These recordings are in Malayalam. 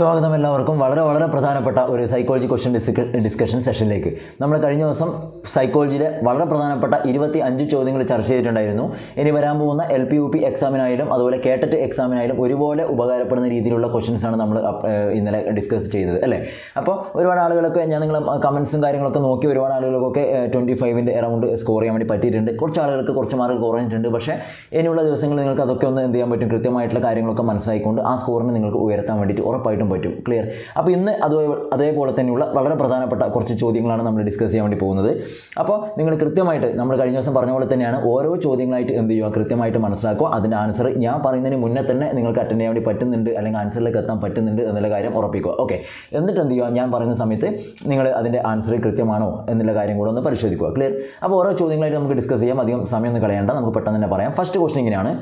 സ്വാഗതം എല്ലാവർക്കും വളരെ വളരെ പ്രധാനപ്പെട്ട ഒരു സൈക്കോളജി ക്വസ്റ്റ്യൻ ഡിസ്കഷൻ സെഷനിലേക്ക് നമ്മൾ കഴിഞ്ഞ ദിവസം സൈക്കോളജിയിലെ വളരെ പ്രധാനപ്പെട്ട ഇരുപത്തി അഞ്ച് ചോദ്യങ്ങൾ ചർച്ച ചെയ്തിട്ടുണ്ടായിരുന്നു ഇനി വരാൻ പോകുന്ന എൽ പി യു പി എക്സാമിനായാലും അതുപോലെ കേട്ടറ്റ് എക്സാമിനായാലും ഒരുപോലെ ഉപകാരപ്പെടുന്ന രീതിയിലുള്ള ക്വസ്റ്റ്യൻസ് ആണ് നമ്മൾ അപ്പ്- ഏഹ് ഇന്നലെ ഡിസ്കസ് ചെയ്തത് അല്ലേ അപ്പോൾ ഒരുപാട് ആളുകളൊക്കെ ഞാൻ നിങ്ങൾ കമൻസും കാര്യങ്ങളൊക്കെ നോക്കി ഒരുപാട് ആളുകൾക്കൊക്കെ ട്വൻറ്റി ഫൈവിൻ്റെ അറൗണ്ട് സ്കോർ ചെയ്യാൻ വേണ്ടി പറ്റിയിട്ടുണ്ട് കുറച്ച് ആളുകൾക്ക് കുറച്ച് മാർക്ക് കുറഞ്ഞിട്ടുണ്ട് പക്ഷേ ഇനിയുള്ള ദിവസങ്ങളിൽ നിങ്ങൾക്ക് അതൊക്കെ ഒന്ന് എന്ത് ചെയ്യാൻ പറ്റും കൃത്യമായിട്ടുള്ള കാര്യങ്ങളൊക്കെ മനസ്സിലാക്കിക്കൊണ്ട് ആ സ്കോറിനെ നിങ്ങൾക്ക് ഉയർത്താൻ വേണ്ടിയിട്ട് ഉറപ്പായിട്ടും പറ്റും ക്ലിയർ അപ്പോൾ ഇന്ന് അതേ അതേപോലെ തന്നെയുള്ള വളരെ പ്രധാനപ്പെട്ട കുറച്ച് ചോദ്യങ്ങളാണ് നമ്മൾ ഡിസ്കസ് ചെയ്യാൻ വേണ്ടി പോകുന്നത് അപ്പോൾ നിങ്ങൾ കൃത്യമായിട്ട് നമ്മൾ കഴിഞ്ഞ ദിവസം പറഞ്ഞ പോലെ തന്നെയാണ് ഓരോ ചോദ്യങ്ങളായിട്ട് എന്ത് ചെയ്യുക കൃത്യമായിട്ട് മനസ്സിലാക്കുക അതിൻ്റെ ആൻസർ ഞാൻ പറയുന്നതിന് മുന്നേ തന്നെ നിങ്ങൾക്ക് അറ്റൻഡ് ചെയ്യാൻ വേണ്ടി പറ്റുന്നുണ്ട് അല്ലെങ്കിൽ ആൻസറിലേക്ക് എത്താൻ പറ്റുന്നുണ്ട് എന്നുള്ള കാര്യം ഉറപ്പിക്കുക ഓക്കെ എന്നിട്ട് എന്ത് ചെയ്യുക ഞാൻ പറയുന്ന സമയത്ത് നിങ്ങൾ അതിൻ്റെ ആൻസർ കൃത്യമാണോ എന്നുള്ള കാര്യം കൂടെ ഒന്ന് പരിശോധിക്കുക ക്ലിയർ അപ്പോൾ ഓരോ ചോദ്യങ്ങളായിട്ട് നമുക്ക് ഡിസ്കസ് ചെയ്യാം അധികം സമയം ഒന്നും കളയണ്ട നമുക്ക് പെട്ടെന്ന് തന്നെ പറയാം ഫസ്റ്റ് ക്വസ്റ്റൻ ഇങ്ങനെയാണ്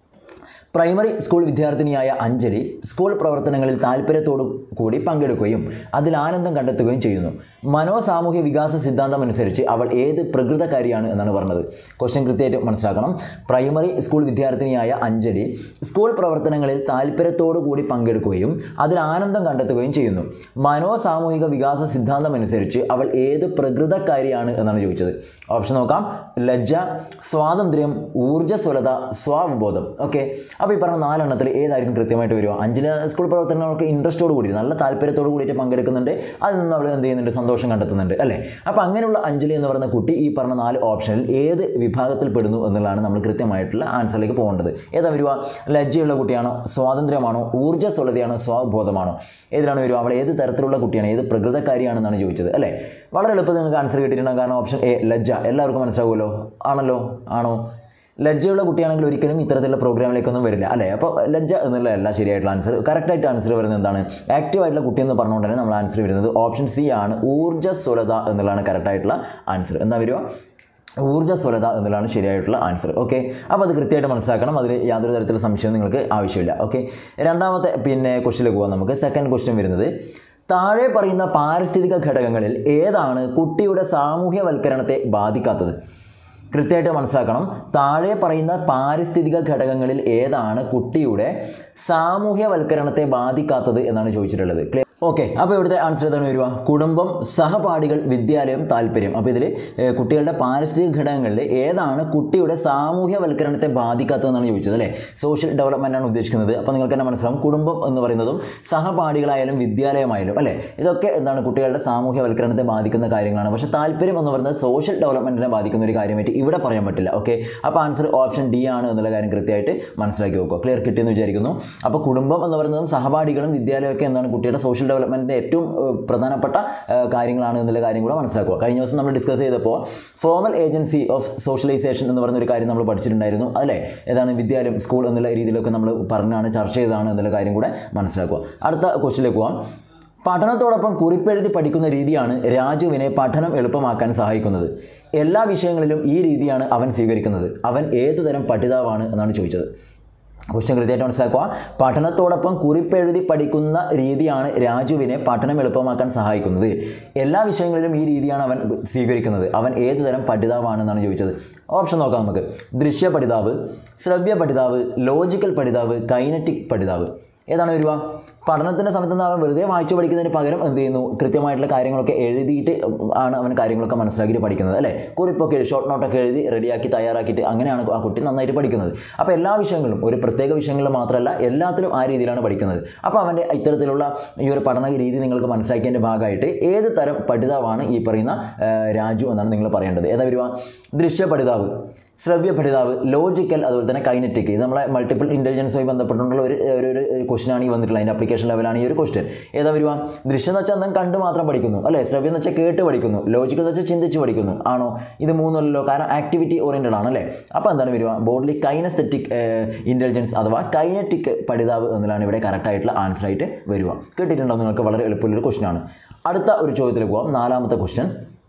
പ്രൈമറി സ്കൂൾ വിദ്യാർത്ഥിനിയായ അഞ്ജലി സ്കൂൾ പ്രവർത്തനങ്ങളിൽ താല്പര്യത്തോടു കൂടി പങ്കെടുക്കുകയും അതിൽ ആനന്ദം കണ്ടെത്തുകയും ചെയ്യുന്നു മനോസാമൂഹ്യ വികാസ സിദ്ധാന്തം അനുസരിച്ച് അവൾ ഏത് പ്രകൃതക്കാരിയാണ് എന്നാണ് പറഞ്ഞത് ക്വസ്റ്റ്യൻ കൃത്യമായിട്ട് മനസ്സിലാക്കണം പ്രൈമറി സ്കൂൾ വിദ്യാർത്ഥിനിയായ അഞ്ജലി സ്കൂൾ പ്രവർത്തനങ്ങളിൽ താല്പര്യത്തോടു കൂടി പങ്കെടുക്കുകയും അതിൽ ആനന്ദം കണ്ടെത്തുകയും ചെയ്യുന്നു മനോസാമൂഹിക വികാസ സിദ്ധാന്തം അനുസരിച്ച് അവൾ ഏത് പ്രകൃതക്കാരിയാണ് എന്നാണ് ചോദിച്ചത് ഓപ്ഷൻ നോക്കാം ലജ്ജ സ്വാതന്ത്ര്യം ഊർജ്ജസ്വലത സ്വാവബോധം ഓക്കെ അപ്പോൾ ഈ പറഞ്ഞ നാലെണ്ണത്തിൽ ഏതായിരിക്കും കൃത്യമായിട്ട് വരിക അഞ്ചിൽ സ്കൂൾ പ്രവർത്തനങ്ങൾക്ക് ഇൻട്രസ്റ്റോട് കൂടി നല്ല താല്പര്യത്തോട് കൂടിയിട്ട് പങ്കെടുക്കുന്നുണ്ട് അതിൽ നിന്ന് അവൾ എന്ത് ചെയ്യുന്നുണ്ട് സന്തോഷം കണ്ടെത്തുന്നുണ്ട് അല്ലേ അപ്പോൾ അങ്ങനെയുള്ള അഞ്ജലി എന്ന് പറയുന്ന കുട്ടി ഈ പറഞ്ഞ നാല് ഓപ്ഷനിൽ ഏത് വിഭാഗത്തിൽ പെടുന്നു എന്നുള്ളതാണ് നമ്മൾ കൃത്യമായിട്ടുള്ള ആൻസറിലേക്ക് പോകേണ്ടത് ഏതാ വരിക ലജ്ജയുള്ള കുട്ടിയാണോ സ്വാതന്ത്ര്യമാണോ ഊർജ്ജസ്വലതയാണോ സ്വാബോധമാണോ ഏതിലാണ് വരിക അവൾ ഏത് തരത്തിലുള്ള കുട്ടിയാണ് ഏത് പ്രകൃതക്കാരിയാണെന്നാണ് ചോദിച്ചത് അല്ലേ വളരെ എളുപ്പത്തിൽ നിങ്ങൾക്ക് ആൻസർ കിട്ടിയിട്ടുണ്ട് കാരണം ഓപ്ഷൻ എ ലജ്ജ എല്ലാവർക്കും മനസ്സിലാവുമല്ലോ ആണല്ലോ ആണോ ലജ്ജയുള്ള കുട്ടിയാണെങ്കിൽ ഒരിക്കലും ഇത്തരത്തിലുള്ള പ്രോഗ്രാമിലേക്കൊന്നും വരില്ല അല്ലേ അപ്പോൾ ലജ്ജ എന്നുള്ളതല്ല ശരിയായിട്ടുള്ള ആൻസർ കറക്റ്റായിട്ട് ആൻസർ വരുന്നത് എന്താണ് ആക്റ്റീവ് ആയിട്ടുള്ള കുട്ടി എന്ന് പറഞ്ഞുകൊണ്ട് തന്നെ നമ്മൾ ആൻസർ വരുന്നത് ഓപ്ഷൻ സി ആണ് ഊർജ്ജസ്വലത എന്നുള്ളതാണ് കറക്റ്റായിട്ടുള്ള ആൻസർ എന്താ വരിക ഊർജ്ജസ്വലത എന്നുള്ളതാണ് ശരിയായിട്ടുള്ള ആൻസർ ഓക്കെ അപ്പോൾ അത് കൃത്യമായിട്ട് മനസ്സിലാക്കണം അതിൽ യാതൊരു തരത്തിലുള്ള സംശയം നിങ്ങൾക്ക് ആവശ്യമില്ല ഓക്കെ രണ്ടാമത്തെ പിന്നെ ക്വസ്റ്റിലേക്ക് പോകാം നമുക്ക് സെക്കൻഡ് ക്വസ്റ്റ്യൻ വരുന്നത് താഴെ പറയുന്ന പാരിസ്ഥിതിക ഘടകങ്ങളിൽ ഏതാണ് കുട്ടിയുടെ സാമൂഹ്യവൽക്കരണത്തെ ബാധിക്കാത്തത് കൃത്യമായിട്ട് മനസ്സിലാക്കണം താഴെ പറയുന്ന പാരിസ്ഥിതിക ഘടകങ്ങളിൽ ഏതാണ് കുട്ടിയുടെ സാമൂഹ്യവൽക്കരണത്തെ ബാധിക്കാത്തത് എന്നാണ് ചോദിച്ചിട്ടുള്ളത് ക്ലിയർ ഓക്കെ അപ്പോൾ ഇവിടുത്തെ ആൻസർ ഏതാണ് വരിക കുടുംബം സഹപാഠികൾ വിദ്യാലയം താല്പര്യം അപ്പോൾ ഇതിൽ കുട്ടികളുടെ പാരിസ്ഥിതിക ഘടകങ്ങളിൽ ഏതാണ് കുട്ടിയുടെ സാമൂഹ്യവൽക്കരണത്തെ ബാധിക്കാത്തതെന്നാണ് ചോദിച്ചത് അല്ലേ സോഷ്യൽ ഡെവലപ്മെൻ്റ് ആണ് ഉദ്ദേശിക്കുന്നത് അപ്പോൾ നിങ്ങൾക്ക് തന്നെ മനസ്സിലാവും കുടുംബം എന്ന് പറയുന്നതും സഹപാഠികളായാലും വിദ്യാലയമായാലും അല്ലേ ഇതൊക്കെ എന്താണ് കുട്ടികളുടെ സാമൂഹ്യവൽക്കരണത്തെ ബാധിക്കുന്ന കാര്യങ്ങളാണ് പക്ഷേ താല്പര്യം എന്ന് പറയുന്നത് സോഷ്യൽ ഡെവലപ്മെൻറ്റിനെ ബാധിക്കുന്ന ഒരു കാര്യമായിട്ട് ഇവിടെ പറയാൻ പറ്റില്ല ഓക്കെ അപ്പോൾ ആൻസർ ഓപ്ഷൻ ഡി ആണ് എന്നുള്ള കാര്യം കൃത്യമായിട്ട് മനസ്സിലാക്കി വെക്കുക ക്ലിയർ കിട്ടിയെന്ന് വിചാരിക്കുന്നു അപ്പോൾ കുടുംബം എന്ന് പറയുന്നതും സഹപാഠികളും വിദ്യാലയമൊക്കെ എന്താണ് കുട്ടിയുടെ സോഷ്യൽ ഡെവലപ്മെൻറ്റിൻ്റെ ഏറ്റവും ഏഹ്, പ്രധാനപ്പെട്ട ഏഹ്, കാര്യങ്ങളാണ് എന്നുള്ള കാര്യം കൂടെ മനസ്സിലാക്കുക കഴിഞ്ഞ ദിവസം നമ്മൾ ഡിസ്കസ് ചെയ്തപ്പോൾ ഫോമൽ ഏജൻസി ഓഫ് സോഷ്യലൈസേഷൻ എന്ന് പറയുന്ന ഒരു കാര്യം നമ്മൾ പഠിച്ചിട്ടുണ്ടായിരുന്നു അല്ലേ ഏതാണ് വിദ്യാലയം സ്കൂൾ എന്നുള്ള രീതിയിലൊക്കെ നമ്മൾ പറഞ്ഞാണ് ചർച്ച ചെയ്തതാണ് എന്നുള്ള കാര്യം കൂടെ മനസ്സിലാക്കുക അടുത്ത ക്വസ്റ്റിലേക്ക് പോകാം പഠനത്തോടൊപ്പം കുറിപ്പെഴുതി പഠിക്കുന്ന രീതിയാണ് രാജുവിനെ പഠനം എളുപ്പമാക്കാൻ സഹായിക്കുന്നത് എല്ലാ വിഷയങ്ങളിലും ഈ രീതിയാണ് അവൻ സ്വീകരിക്കുന്നത് അവൻ ഏതുതരം പഠിതാവാണ് എന്നാണ് ചോദിച്ചത് ക്വസ്റ്റ്യൻ കൃത്യമായിട്ട് മനസ്സിലാക്കുക പഠനത്തോടൊപ്പം കുറിപ്പെഴുതി പഠിക്കുന്ന രീതിയാണ് രാജുവിനെ പഠനം എളുപ്പമാക്കാൻ സഹായിക്കുന്നത് എല്ലാ വിഷയങ്ങളിലും ഈ രീതിയാണ് അവൻ സ്വീകരിക്കുന്നത് അവൻ ഏത് തരം പഠിതാവാണെന്നാണ് ചോദിച്ചത് ഓപ്ഷൻ നോക്കാം നമുക്ക് ദൃശ്യ പഠിതാവ് ശ്രവ്യ പഠിതാവ് ലോജിക്കൽ പഠിതാവ് കൈനറ്റിക് പഠിതാവ് ഏതാണ് വരിക പഠനത്തിൻ്റെ സമയത്ത് നിന്ന് അവൻ വെറുതെ വായിച്ചു പഠിക്കുന്നതിന് പകരം എന്ത് ചെയ്യുന്നു കൃത്യമായിട്ടുള്ള കാര്യങ്ങളൊക്കെ എഴുതിയിട്ട് ആണ് അവൻ കാര്യങ്ങളൊക്കെ മനസ്സിലാക്കിയിട്ട് പഠിക്കുന്നത് അല്ലേ കുറിപ്പൊക്കെ എഴുതി ഷോർട്ട് നോട്ടൊക്കെ എഴുതി റെഡിയാക്കി തയ്യാറാക്കിയിട്ട് അങ്ങനെയാണ് ആ കുട്ടി നന്നായിട്ട് പഠിക്കുന്നത് അപ്പോൾ എല്ലാ വിഷയങ്ങളും ഒരു പ്രത്യേക വിഷയങ്ങളിൽ മാത്രമല്ല എല്ലാത്തിലും ആ രീതിയിലാണ് പഠിക്കുന്നത് അപ്പോൾ അവൻ്റെ ഇത്തരത്തിലുള്ള ഈ ഒരു പഠന രീതി നിങ്ങൾക്ക് മനസ്സിലാക്കിയതിൻ്റെ ഭാഗമായിട്ട് ഏത് തരം പഠിതാവാണ് ഈ പറയുന്ന ആ, രാജു എന്നാണ് നിങ്ങൾ പറയേണ്ടത് ഏതാ വരിക ദൃശ്യ പഠിതാവ് ശ്രവ്യ പഠിതാവ് ലോജിക്കൽ അതുപോലെ തന്നെ കൈനറ്റിക് ഇത് നമ്മളെ മൾട്ടിപ്പിൾ ഇൻ്റലിജൻസുമായി ബന്ധപ്പെട്ടുള്ള ഒരു ഒരു ഒരു ക്വസ്റ്റനാണ് ഈ വന്നിട്ടുള്ളത് അതിൻ്റെ അപ്ലിക്കേഷൻ ലെവലാണ് ഈ ഒരു ക്വസ്റ്റൻ ഏതാ വരുക ദൃശ്യം എന്ന് വെച്ചാൽ എന്തെങ്കിലും കണ്ട് മാത്രം പഠിക്കുന്നു അല്ലേ ശ്രവ്യം എന്ന് വെച്ചാൽ കേട്ട് പഠിക്കുന്നു ലോജിക്കൽ എന്ന് വെച്ചാൽ ചിന്തിച്ച് പഠിക്കുന്നു ആണോ ഇത് മൂന്നല്ലോ കാരണം ആക്ടിവിറ്റി ഓറിയൻറ്റഡ് ആണ് അല്ലേ അപ്പോൾ എന്താണ് വരിക ബോഡിലി കൈനസ്തെറ്റിക് ഇൻ്റലിജൻസ് അഥവാ കൈനറ്റിക് പഠിതാവ് എന്നതാണ് ഇവിടെ കറക്റ്റ് ആയിട്ടുള്ള ആൻസർ ആയിട്ട് വരിക കേട്ടിട്ടുണ്ടോ നിങ്ങൾക്ക് വളരെ എളുപ്പമുള്ളൊരു ക്വസ്റ്റനാണ് അടുത്ത ഒരു ചോദ്യത്തിലേക്ക് പോകാം നാലാമത്തെ ക്വസ്റ്റ്യൻ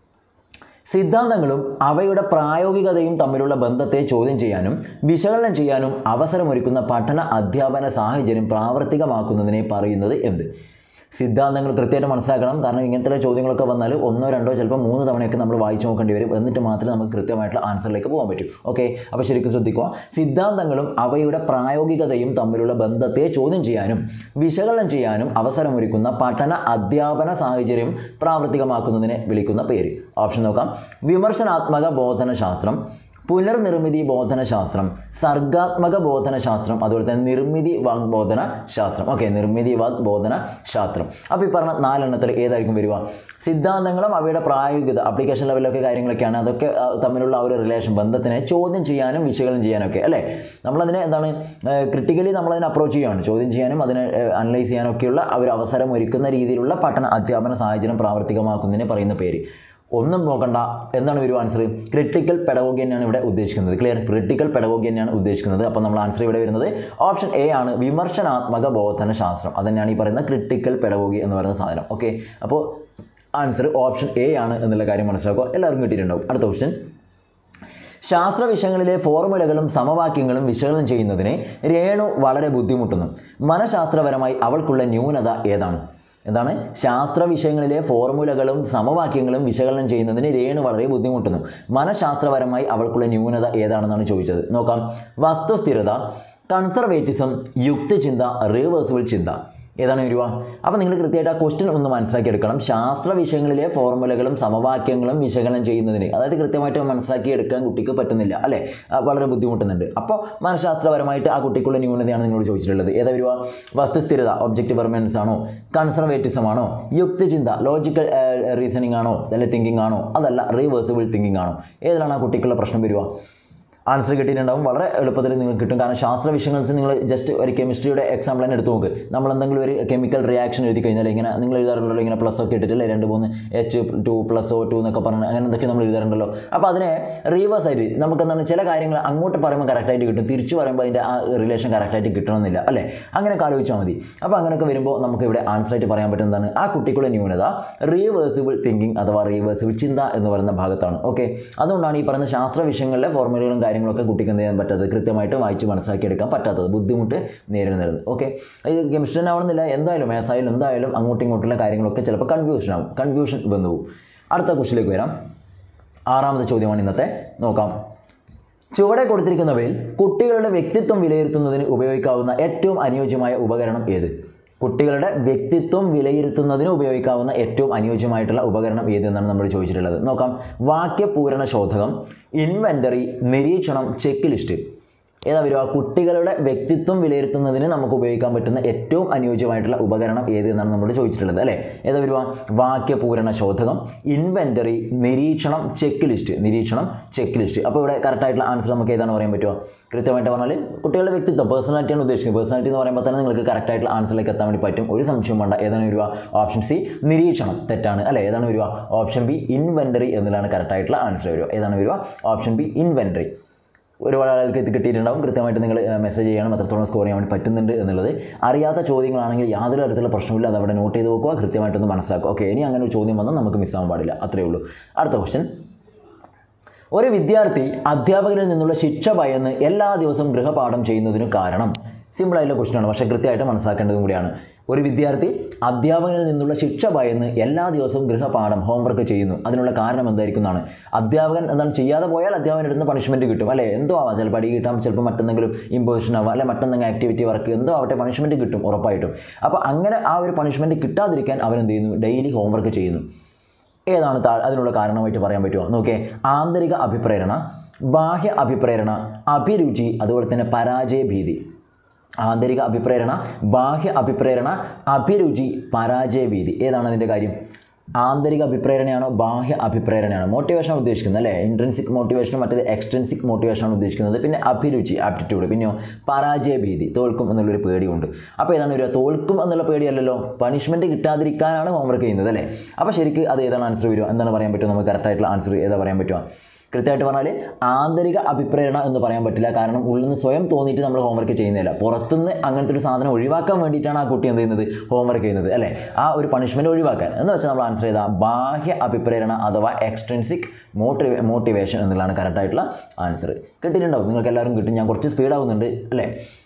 സിദ്ധാന്തങ്ങളും അവയുടെ പ്രായോഗികതയും തമ്മിലുള്ള ബന്ധത്തെ ചോദ്യം ചെയ്യാനും വിശകലനം ചെയ്യാനും അവസരമൊരുക്കുന്ന പഠന അധ്യാപന സാഹചര്യം പ്രാവർത്തികമാക്കുന്നതിനെ പറയുന്നത് എന്ത് സിദ്ധാന്തങ്ങൾ കൃത്യമായിട്ട് മനസ്സിലാക്കണം കാരണം ഇങ്ങനത്തെ ചോദ്യങ്ങളൊക്കെ വന്നാൽ ഒന്നോ രണ്ടോ ചിലപ്പോൾ മൂന്ന് തവണയൊക്കെ നമ്മൾ വായിച്ചു നോക്കേണ്ടി വരും എന്നിട്ട് മാത്രമേ നമുക്ക് കൃത്യമായിട്ടുള്ള ആൻസറിലേക്ക് പോകാൻ പറ്റൂ ഓക്കെ അപ്പോൾ ശരിക്കും ശ്രദ്ധിക്കുക സിദ്ധാന്തങ്ങളും അവയുടെ പ്രായോഗികതയും തമ്മിലുള്ള ബന്ധത്തെ ചോദ്യം ചെയ്യാനും വിശകലനം ചെയ്യാനും അവസരമൊരുക്കുന്ന പഠന അധ്യാപന സാഹചര്യം പ്രാവർത്തികമാക്കുന്നതിനെ വിളിക്കുന്ന പേര് ഓപ്ഷൻ നോക്കാം വിമർശനാത്മക ബോധനശാസ്ത്രം പുനർനിർമ്മിതി ബോധനശാസ്ത്രം സർഗാത്മക ബോധനശാസ്ത്രം അതുപോലെ തന്നെ നിർമ്മിതി വാഗ്ബോധന ശാസ്ത്രം ഓക്കെ നിർമ്മിതി വാഗ് ബോധന ശാസ്ത്രം അപ്പോൾ ഈ പറഞ്ഞ നാലെണ്ണത്തിൽ ഏതായിരിക്കും വരിക സിദ്ധാന്തങ്ങളും അവയുടെ പ്രായോഗികത അപ്ലിക്കേഷൻ ലെവലിലൊക്കെ കാര്യങ്ങളൊക്കെയാണ് അതൊക്കെ ആ, തമ്മിലുള്ള ആ ഒരു റിലേഷൻ ബന്ധത്തിനെ ചോദ്യം ചെയ്യാനും വിശകലനം ചെയ്യാനും ഒക്കെ അല്ലേ നമ്മളതിനെ എന്താണ് ക്രിട്ടിക്കലി നമ്മളതിനെ അപ്രോച്ച് ചെയ്യുകയാണ് ചോദ്യം ചെയ്യാനും അതിനെ അനലൈസ് ചെയ്യാനും ഒക്കെയുള്ള ആ ഒരു അവസരം ഒരുക്കുന്ന രീതിയിലുള്ള പഠന അധ്യാപന സാഹചര്യം പ്രാവർത്തികമാക്കുന്നതിനെ പറയുന്ന പേര് ഒന്നും നോക്കണ്ട എന്താണ് ഒരു ആൻസർ ക്രിട്ടിക്കൽ പെഡഗോഗി തന്നെയാണ് ഇവിടെ ഉദ്ദേശിക്കുന്നത് ക്ലിയർ ക്രിട്ടിക്കൽ പെഡഗോഗി തന്നെയാണ് ഉദ്ദേശിക്കുന്നത് അപ്പോൾ നമ്മൾ ആൻസർ ഇവിടെ വരുന്നത് ഓപ്ഷൻ എ ആണ് വിമർശനാത്മക ബോധന ശാസ്ത്രം അതന്നെയാണ് ഈ പറയുന്ന ക്രിട്ടിക്കൽ പെഡഗോഗി എന്ന് പറയുന്ന സാധനം ഓക്കെ അപ്പോൾ ആൻസർ ഓപ്ഷൻ എ ആണ് എന്നുള്ള കാര്യം മനസ്സിലാക്കുക എല്ലാവർക്കും കിട്ടിയിട്ടുണ്ടാവും അടുത്ത ക്വസ്റ്റ്യൻ ശാസ്ത്ര വിഷയങ്ങളിലെ ഫോർമുലകളും സമവാക്യങ്ങളും വിശകലനം ചെയ്യുന്നതിന് രേണു വളരെ ബുദ്ധിമുട്ടുന്നു മനഃശാസ്ത്രപരമായി അവൾക്കുള്ള ന്യൂനത ഏതാണ് എന്താണ് ശാസ്ത്ര വിഷയങ്ങളിലെ ഫോർമുലകളും സമവാക്യങ്ങളും വിശകലനം ചെയ്യുന്നതിന് രേണു വളരെ ബുദ്ധിമുട്ടുന്നു മനഃശാസ്ത്രപരമായി അവൾക്കുള്ള ന്യൂനത ഏതാണെന്നാണ് ചോദിച്ചത് നോക്കാം വസ്തുസ്ഥിരത കൺസർവേറ്റിസം യുക്തിചിന്ത റിവേഴ്സിബിൾ ചിന്ത ഏതാണ് വരിക അപ്പോൾ നിങ്ങൾ കൃത്യമായിട്ട് ആ ക്വസ്റ്റ്യൻ ഒന്ന് മനസ്സിലാക്കി എടുക്കണം ശാസ്ത്ര വിഷയങ്ങളിലെ ഫോർമുലകളും സമവാക്യങ്ങളും വിശകലനം ചെയ്യുന്നതിന് അതായത് കൃത്യമായിട്ട് മനസ്സിലാക്കി എടുക്കാൻ കുട്ടിക്ക് പറ്റുന്നില്ല അല്ലേ ആ, വളരെ ബുദ്ധിമുട്ടുന്നുണ്ട് അപ്പോൾ മനഃശാസ്ത്രപരമായിട്ട് ആ കുട്ടിക്കുള്ള ന്യൂനതയാണ് നിങ്ങളോട് ചോദിച്ചിട്ടുള്ളത് ഏതാ വരിക വസ്തുസ്ഥിരത ഒബ്ജക്റ്റ് പെർമനൻസ് ആണോ കൺസർവേറ്റിസം ആണോ യുക്തിചിന്ത ലോജിക്കൽ റീസണിങ് ആണോ അല്ലെ തിങ്കിങ് ആണോ അതല്ല റിവേഴ്സിബിൾ തിങ്കിങ് ആണോ ഏതിലാണ് ആ കുട്ടിക്കുള്ള പ്രശ്നം വരിക ആൻസർ കിട്ടിയിട്ടുണ്ടാവും വളരെ എളുപ്പത്തിൽ നിങ്ങൾക്ക് കിട്ടും കാരണം ശാസ്ത്ര വിഷയങ്ങൾ വെച്ച് നിങ്ങൾ ജസ്റ്റ് ഒരു കെമിസ്ട്രിയുടെ എക്സാമ്പിൾ തന്നെ എടുത്ത് നോക്ക് നമ്മൾ എന്തെങ്കിലും ഒരു കെമിക്കൽ റിയാക്ഷൻ എഴുതി കഴിഞ്ഞാൽ ഇങ്ങനെ നിങ്ങൾ എഴുതാറുണ്ടല്ലോ ഇങ്ങനെ പ്ലസ് ഒക്കെ ഇട്ടിട്ടില്ലേ രണ്ട് മൂന്ന് H two plus O two എന്നൊക്കെ പറഞ്ഞ് അങ്ങനെ എന്തൊക്കെ നമ്മൾ എഴുതാറുണ്ടല്ലോ അപ്പോൾ അതിനെ റീവേഴ്സ് ആയിട്ട് നമുക്ക് എന്താണ് ചില കാര്യങ്ങൾ അങ്ങോട്ട് പറയുമ്പോൾ കറക്റ്റായിട്ട് കിട്ടും തിരിച്ചു പറയുമ്പോൾ അതിൻ്റെ ആ റിലേഷൻ കറക്റ്റായിട്ട് കിട്ടണമെന്നില്ല അല്ലേ അങ്ങനെയൊക്കെ ആലോചിച്ചാൽ മതി അപ്പോൾ അങ്ങനെയൊക്കെ വരുമ്പോൾ നമുക്ക് ഇവിടെ ആൻസർ ആയിട്ട് പറയാൻ പറ്റുന്നതാണ് ആ കുട്ടിക്കുള്ള ന്യൂനത റീവേഴ്സിബിൾ തിങ്കിങ് അഥവാ റീവേഴ്സിബിൾ ചിന്ത എന്ന് പറയുന്ന ഭാഗത്താണ് ഓക്കെ അതുകൊണ്ടാണ് ഈ പറയുന്ന ശാസ്ത്ര വിഷയങ്ങളിലെ ഫോർമുലകളും കാര്യങ്ങളൊക്കെ കുട്ടിക്ക് എന്ത് ചെയ്യാൻ പറ്റാത്തത് കൃത്യമായിട്ട് വായിച്ച് മനസ്സിലാക്കിയെടുക്കാൻ പറ്റാത്തത് ബുദ്ധിമുട്ട് നേരിടുന്നത് ഓക്കെ ഇത് കെമിസ്ട്രി തന്നെ ആവണമെന്നില്ല എന്തായാലും മേസായാലും എന്തായാലും അങ്ങോട്ടും ഇങ്ങോട്ടുള്ള കാര്യങ്ങളൊക്കെ ചിലപ്പോൾ കൺഫ്യൂഷൻ ആവും കൺഫ്യൂഷൻ വന്നു പോകും അടുത്ത ക്വസ്റ്റിലേക്ക് വരാം ആറാമത്തെ ചോദ്യമാണ് ഇന്നത്തെ നോക്കാം ചുവടെ കൊടുത്തിരിക്കുന്നവയിൽ കുട്ടികളുടെ വ്യക്തിത്വം വിലയിരുത്തുന്നതിന് ഉപയോഗിക്കാവുന്ന ഏറ്റവും അനുയോജ്യമായ ഉപകരണം ഏത് കുട്ടികളുടെ വ്യക്തിത്വം വിലയിരുത്തുന്നതിന് ഉപയോഗിക്കാവുന്ന ഏറ്റവും അനുയോജ്യമായിട്ടുള്ള ഉപകരണം ഏതെന്നാണ് നമ്മൾ ചോദിച്ചിട്ടുള്ളത് നോക്കാം വാക്യപൂരണ ശോധകം ഇൻവെൻ്ററി നിരീക്ഷണം ചെക്ക് ലിസ്റ്റ് ഏതാ വരിക കുട്ടികളുടെ വ്യക്തിത്വം വിലയിരുത്തുന്നതിന് നമുക്ക് ഉപയോഗിക്കാൻ പറ്റുന്ന ഏറ്റവും അനുയോജ്യമായിട്ടുള്ള ഉപകരണം ഏത് എന്നാണ് നമ്മൾ ചോദിച്ചിട്ടുള്ളത് അല്ലേ ഏതാ വരിക വാക്യപൂരണ ശോധകം ഇൻവെൻ്ററി നിരീക്ഷണം ചെക്ക് ലിസ്റ്റ് നിരീക്ഷണം ചെക്ക് ലിസ്റ്റ് അപ്പോൾ ഇവിടെ കറക്റ്റായിട്ടുള്ള ആൻസർ നമുക്ക് ഏതാണ് പറയാൻ പറ്റുമോ കൃത്യമായിട്ട് പറഞ്ഞാൽ കുട്ടികളുടെ വ്യക്തിത്വം പേഴ്സണാലിറ്റിയാണ് ഉദ്ദേശിക്കുന്നത് പേഴ്സണാലിറ്റി എന്ന് പറയുമ്പോൾ തന്നെ നിങ്ങൾക്ക് കറക്റ്റായിട്ടുള്ള ആൻസറിലേക്ക് എത്താൻ വേണ്ടി പറ്റും ഒരു സംശയം വേണ്ട ഏതാണ് വരിക ഓപ്ഷൻ സി നിരീക്ഷണം തെറ്റാണ് അല്ലേ ഏതാണ് വരിക ഓപ്ഷൻ ബി ഇൻവെൻ്ററി എന്നതിലാണ് കറക്റ്റായിട്ടുള്ള ആൻസർ വരിക ഏതാണ് വരിക ഓപ്ഷൻ ബി ഇൻവെൻ്ററി ഒരുപാട് ആളുകൾക്ക് ഇത് കിട്ടിയിട്ടുണ്ടാവും കൃത്യമായിട്ട് നിങ്ങൾ മെസ്സേജ് ചെയ്യണം എത്രത്തോളം സ്കോർ ചെയ്യാൻ വേണ്ടി പറ്റുന്നുണ്ട് എന്നുള്ളത് അറിയാത്ത ചോദ്യങ്ങളാണെങ്കിൽ യാതൊരു തരത്തിലുള്ള പ്രശ്നമില്ല അത് അവിടെ നോട്ട് ചെയ്ത് വെക്കുക കൃത്യമായിട്ടൊന്ന് മനസ്സിലാക്കുക ഓക്കെ ഇനി അങ്ങനെ ഒരു ചോദ്യം വന്നാൽ നമുക്ക് മിസ്സാവാൻ പാടില്ല അത്രയേ ഉള്ളൂ അടുത്ത ക്വസ്റ്റ്യൻ ഒരു വിദ്യാർത്ഥി അധ്യാപകരിൽ നിന്നുള്ള ശിക്ഷ ഭയന്ന് എല്ലാ ദിവസവും ഗൃഹപാഠം ചെയ്യുന്നതിന് കാരണം സിമ്പിളായിട്ടുള്ള ക്വസ്റ്റ്യനാണ് പക്ഷേ കൃത്യമായിട്ട് മനസ്സിലാക്കേണ്ടതും കൂടിയാണ് ഒരു വിദ്യാർത്ഥി അധ്യാപകരിൽ നിന്നുള്ള ശിക്ഷ ഭയന്ന് എല്ലാ ദിവസവും ഗൃഹപാഠം ഹോംവർക്ക് ചെയ്യുന്നു അതിനുള്ള കാരണം എന്തായിരിക്കും എന്നാണ് അധ്യാപകൻ എന്താണ് ചെയ്യാതെ പോയാൽ അധ്യാപകൻ എടുക്കുന്ന പണിഷ്മെൻറ്റ് കിട്ടും അല്ലേ എന്തോ ആവാം ചിലപ്പോൾ അടി കിട്ടാം ചിലപ്പോൾ മറ്റെന്തെങ്കിലും ഇമ്പോസിഷൻ ആവാം അല്ലെ മറ്റെന്തെങ്കിലും ആക്ടിവിറ്റി വർക്ക് എന്തോ ആവട്ടെ പണിഷ്മെൻറ്റ് കിട്ടും ഉറപ്പായിട്ടും അപ്പോൾ അങ്ങനെ ആ ഒരു പണിഷ്മെൻറ്റ് കിട്ടാതിരിക്കാൻ അവൻ എന്ത് ചെയ്യുന്നു ഡെയിലി ഹോംവർക്ക് ചെയ്യുന്നു ഏതാണ് താ അതിനുള്ള കാരണമായിട്ട് പറയാൻ പറ്റുമോ നോക്കേ ആന്തരിക അഭിപ്രേരണ ബാഹ്യ അഭിപ്രേരണ അഭിരുചി അതുപോലെ തന്നെ പരാജയ ഭീതി ആന്തരിക അഭിപ്രേരണ ബാഹ്യ അഭിപ്രേരണ അഭിരുചി പരാജയ ഭീതി ഏതാണ് അതിൻ്റെ കാര്യം ആന്തരിക അഭിപ്രേരണയാണോ ബാഹ്യ അഭിപ്രേരണയാണോ മോട്ടിവേഷനാണ് ഉദ്ദേശിക്കുന്നത് അല്ലേ ഇൻട്രൻസിക് മോട്ടിവേഷനും മറ്റേത് എക്സ്ട്രൻസിക് മോട്ടിവേഷനാണ് ഉദ്ദേശിക്കുന്നത് പിന്നെ അഭിരുചി ആപ്റ്റിറ്റ്യൂഡ് പിന്നെയോ പരാജയ ഭീതി തോൽക്കും എന്നുള്ളൊരു പേടിയുണ്ട് അപ്പോൾ ഏതാണ് വരിക തോൽക്കും എന്നുള്ള പേടിയല്ലല്ലോ പണിഷ്മെൻറ്റ് കിട്ടാതിരിക്കാനാണ് ഹോംവർക്ക് ചെയ്യുന്നത് അല്ലേ അപ്പോൾ ശരിക്ക് അത് ഏതാണ് ആൻസർ വരിക എന്താണ് പറയാൻ പറ്റുക നമുക്ക് കറക്റ്റായിട്ടുള്ള ആൻസർ ഏതാ പറയാൻ പറ്റുക കൃത്യമായിട്ട് പറഞ്ഞാൽ ആന്തരിക അഭിപ്രേരണ എന്ന് പറയാൻ പറ്റില്ല കാരണം ഉള്ളിൽ നിന്ന് സ്വയം തോന്നിയിട്ട് നമ്മൾ ഹോംവർക്ക് ചെയ്യുന്നില്ല പുറത്തുനിന്ന് അങ്ങനത്തെ ഒരു സാധനം ഒഴിവാക്കാൻ വേണ്ടിയിട്ടാണ് ആ കുട്ടി എന്ത് ചെയ്യുന്നത് ഹോംവർക്ക് ചെയ്യുന്നത് അല്ലേ ആ ഒരു പണിഷ്മെൻറ്റ് ഒഴിവാക്കാൻ എന്ന് വെച്ചാൽ നമ്മൾ ആൻസർ ചെയ്താൽ ബാഹ്യ അഭിപ്രേരണ അഥവാ എക്സ്ട്രൻസിക് മോട്ടിവേ മോട്ടിവേഷൻ എന്നുള്ളതാണ് കറക്റ്റായിട്ടുള്ള ആൻസർ കിട്ടിയിട്ടുണ്ടാവും നിങ്ങൾക്ക് എല്ലാവരും കിട്ടും ഞാൻ കുറച്ച് സ്പീഡാവുന്നുണ്ട് അല്ലേ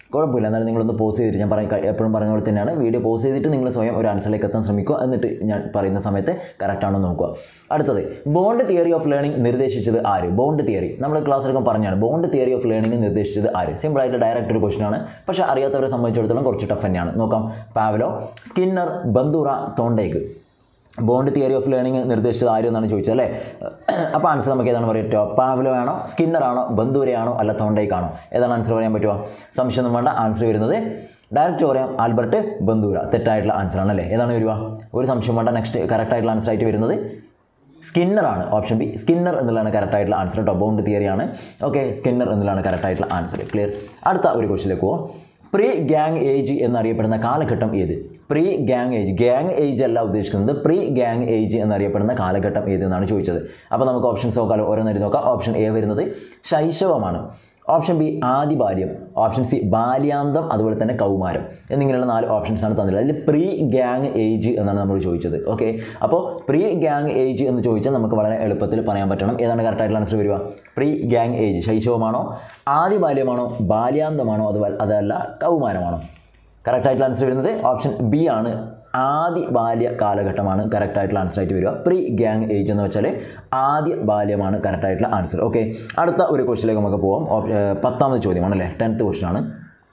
കുഴപ്പമില്ല എന്നാലും നിങ്ങളൊന്ന് പോസ് ചെയ്തിട്ട് ഞാൻ പറയും എപ്പോഴും പറഞ്ഞ പോലെ തന്നെയാണ് വീഡിയോ പോസ് ചെയ്തിട്ട് നിങ്ങൾ സ്വയം ഒരു ആൻസറിലേക്ക് എത്താൻ ശ്രമിക്കുക എന്നിട്ട് ഞാൻ പറയുന്ന സമയത്ത് കറക്റ്റാണോ നോക്കുക അടുത്തത് ബോണ്ട് തിയറി ഓഫ് ലേണിംഗ് നിർദ്ദേശിച്ചത് ആര് ബോണ്ട് തിയറി നമ്മൾ ക്ലാസ്സിലൊക്കെ പറഞ്ഞാണ് ബോണ്ട് തിയറി ഓഫ് ലേണിംഗ് നിർദ്ദേശിച്ചത് ആര് സിമ്പിളായിട്ട് ഡയറക്റ്റ് ഒരു ക്വസ്റ്റൻ ആണ് പക്ഷേ അറിയാത്തവരെ സംബന്ധിച്ചിടത്തോളം കുറച്ച് ടഫ് തന്നെയാണ് നോക്കാം Pavlov Skinner Bandura Thorndike bond theory of learning നിർദ്ദേശിച്ചത് ആരും എന്നാണ് ചോദിച്ചത് അല്ലേ അപ്പോൾ ആൻസർ നമുക്ക് ഏതാണ് പറയുക പാവലോ ആണോ സ്കിന്നർ ആണോ ബന്ദൂരയാണോ അല്ല തോണ്ടേക്കാണോ ഏതാണ് ആൻസർ പറയാൻ പറ്റുമോ സംശയമൊന്നും വേണ്ട ആൻസർ വരുന്നത് ഡയറക്റ്റ് പറയാം ആൽബർട്ട് ബന്ദൂര തെറ്റായിട്ടുള്ള ആൻസർ ആണ് അല്ലേ ഏതാണ് വരിക ഒരു സംശയം വേണ്ട നെക്സ്റ്റ് കറക്റ്റ് ആയിട്ടുള്ള ആൻസർ ആയിട്ട് വരുന്നത് സ്കിന്നറാണ് ഓപ്ഷൻ ബി സ്കിന്നർ എന്നുള്ളതാണ് കറക്റ്റ് ആയിട്ടുള്ള ആൻസർ കേട്ടോ ബൗണ്ട് തിയറിയാണ് ഓക്കെ സ്കിന്നർ എന്നുള്ളതാണ് കറക്റ്റ് ആയിട്ടുള്ള ആൻസർ ക്ലിയർ അടുത്ത ഒരു ക്വസ്റ്റിലേക്ക് പോകാം പ്രീ ഗ്യാങ് ഏജ് എന്നറിയപ്പെടുന്ന കാലഘട്ടം ഏത് pre gang age gang age അല്ല ഉദ്ദേശിക്കുന്നത് പ്രീ ഗ്യാങ് ഏജ് എന്നറിയപ്പെടുന്ന കാലഘട്ടം ഏത് എന്നാണ് ചോദിച്ചത് അപ്പോൾ നമുക്ക് ഓപ്ഷൻസ് നോക്കാം ഓരോന്നായിട്ട് നോക്കാം ഓപ്ഷൻ എ വരുന്നത് ശൈശവമാണ് ഓപ്ഷൻ ബി ആദി ബാല്യം ഓപ്ഷൻ സി ബാല്യാന്തം അതുപോലെ തന്നെ കൗമാരം എന്നിങ്ങനെയുള്ള നാല് ഓപ്ഷൻസ് ആണ് തന്നിട്ടുള്ളത് അതിൽ പ്രീ ഗ്യാങ് ഏജ് എന്നാണ് നമ്മൾ ചോദിച്ചത് ഓക്കെ അപ്പോൾ പ്രീ ഗ്യാങ് ഏജ് എന്ന് ചോദിച്ചാൽ നമുക്ക് വളരെ എളുപ്പത്തിൽ പറയാൻ പറ്റണം ഏതാണ് കറക്റ്റ് ആയിട്ടുള്ള ആൻസർ വരിക പ്രീ ഗ്യാങ് ഏജ് ശൈശവമാണോ ആദി ബാല്യമാണോ ബാല്യാന്തമാണോ അത് അതല്ല കൗമാരമാണോ കറക്റ്റ് ആയിട്ടുള്ള ആൻസർ വരുന്നത് ഓപ്ഷൻ ബി ആണ് ആദ്യ ബാല്യ കാലഘട്ടമാണ് കറക്റ്റ് ആയിട്ടുള്ള ആൻസർ ആയിട്ട് വരിക പ്രീ ഗ്യാങ് ഏജ് എന്ന് വെച്ചാൽ ആദ്യ ബാല്യമാണ് കറക്റ്റ് ആയിട്ടുള്ള ആൻസർ ഓക്കെ അടുത്ത ഒരു ക്വസ്റ്റിലേക്ക് നമുക്ക് പോകാം ഓപ്- ഏർ പത്താമത് ചോദ്യമാണ് അല്ലേ ടെൻത്ത് ക്വസ്റ്റൻ ആണ്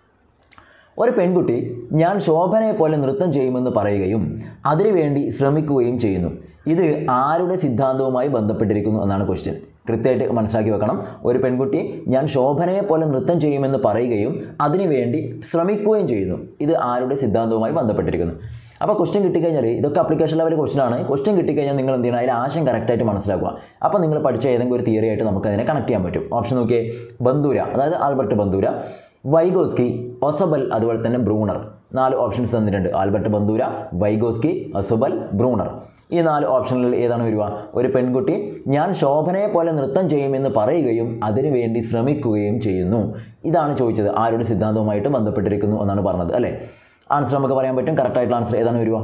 ഒരു പെൺകുട്ടി ഞാൻ ശോഭനയെ പോലെ നൃത്തം ചെയ്യുമെന്ന് പറയുകയും അതിനുവേണ്ടി ശ്രമിക്കുകയും ചെയ്യുന്നു ഇത് ആരുടെ സിദ്ധാന്തവുമായി ബന്ധപ്പെട്ടിരിക്കുന്നു എന്നാണ് ക്വസ്റ്റ്യൻ കൃത്യമായിട്ട് മനസ്സിലാക്കി വെക്കണം ഒരു പെൺകുട്ടി ഞാൻ ശോഭനയെ പോലെ നൃത്തം ചെയ്യുമെന്ന് പറയുകയും അതിനുവേണ്ടി ശ്രമിക്കുകയും ചെയ്യുന്നു ഇത് ആരുടെ സിദ്ധാന്തവുമായി ബന്ധപ്പെട്ടിരിക്കുന്നു അപ്പോൾ ക്വസ്റ്റ്യൻ കിട്ടിക്കഴിഞ്ഞാൽ ഇതൊക്കെ അപ്ലിക്കേഷൻ ലെവൽ ക്വസ്റ്റൻ ആണ് ക്വസ്റ്റ്യൻ കിട്ടിക്കഴിഞ്ഞാൽ നിങ്ങൾ എന്ത് ചെയ്യണം അതിൽ ആശയം കറക്റ്റായിട്ട് മനസ്സിലാക്കുക അപ്പോൾ നിങ്ങൾ പഠിച്ച ഏതെങ്കിലും ഒരു തിയറി ആയിട്ട് നമുക്ക് അതിനെ കണക്ട് ചെയ്യാൻ പറ്റും ഓപ്ഷൻ നോക്കിയേ ബന്ദൂര അതായത് ആൽബർട്ട് ബന്ദൂര വൈഗോസ്കി ഒസബൽ അതുപോലെ തന്നെ ബ്രൂണർ നാല് ഓപ്ഷൻസ് തന്നിട്ടുണ്ട് Albert Bandura Vygotsky Ausubel Bruner ഈ നാല് ഓപ്ഷനിൽ ഏതാണ് വരിക ഒരു പെൺകുട്ടി ഞാൻ ശോഭനയെ പോലെ നൃത്തം ചെയ്യുമെന്ന് പറയുകയും അതിനുവേണ്ടി ശ്രമിക്കുകയും ചെയ്യുന്നു ഇതാണ് ചോദിച്ചത് ആരുടെ സിദ്ധാന്തവുമായിട്ട് ബന്ധപ്പെട്ടിരിക്കുന്നു എന്നാണ് പറഞ്ഞത് അല്ലേ ആൻസർ നമുക്ക് പറയാൻ പറ്റും കറക്റ്റായിട്ടുള്ള ആൻസർ ഏതാണ് വരിക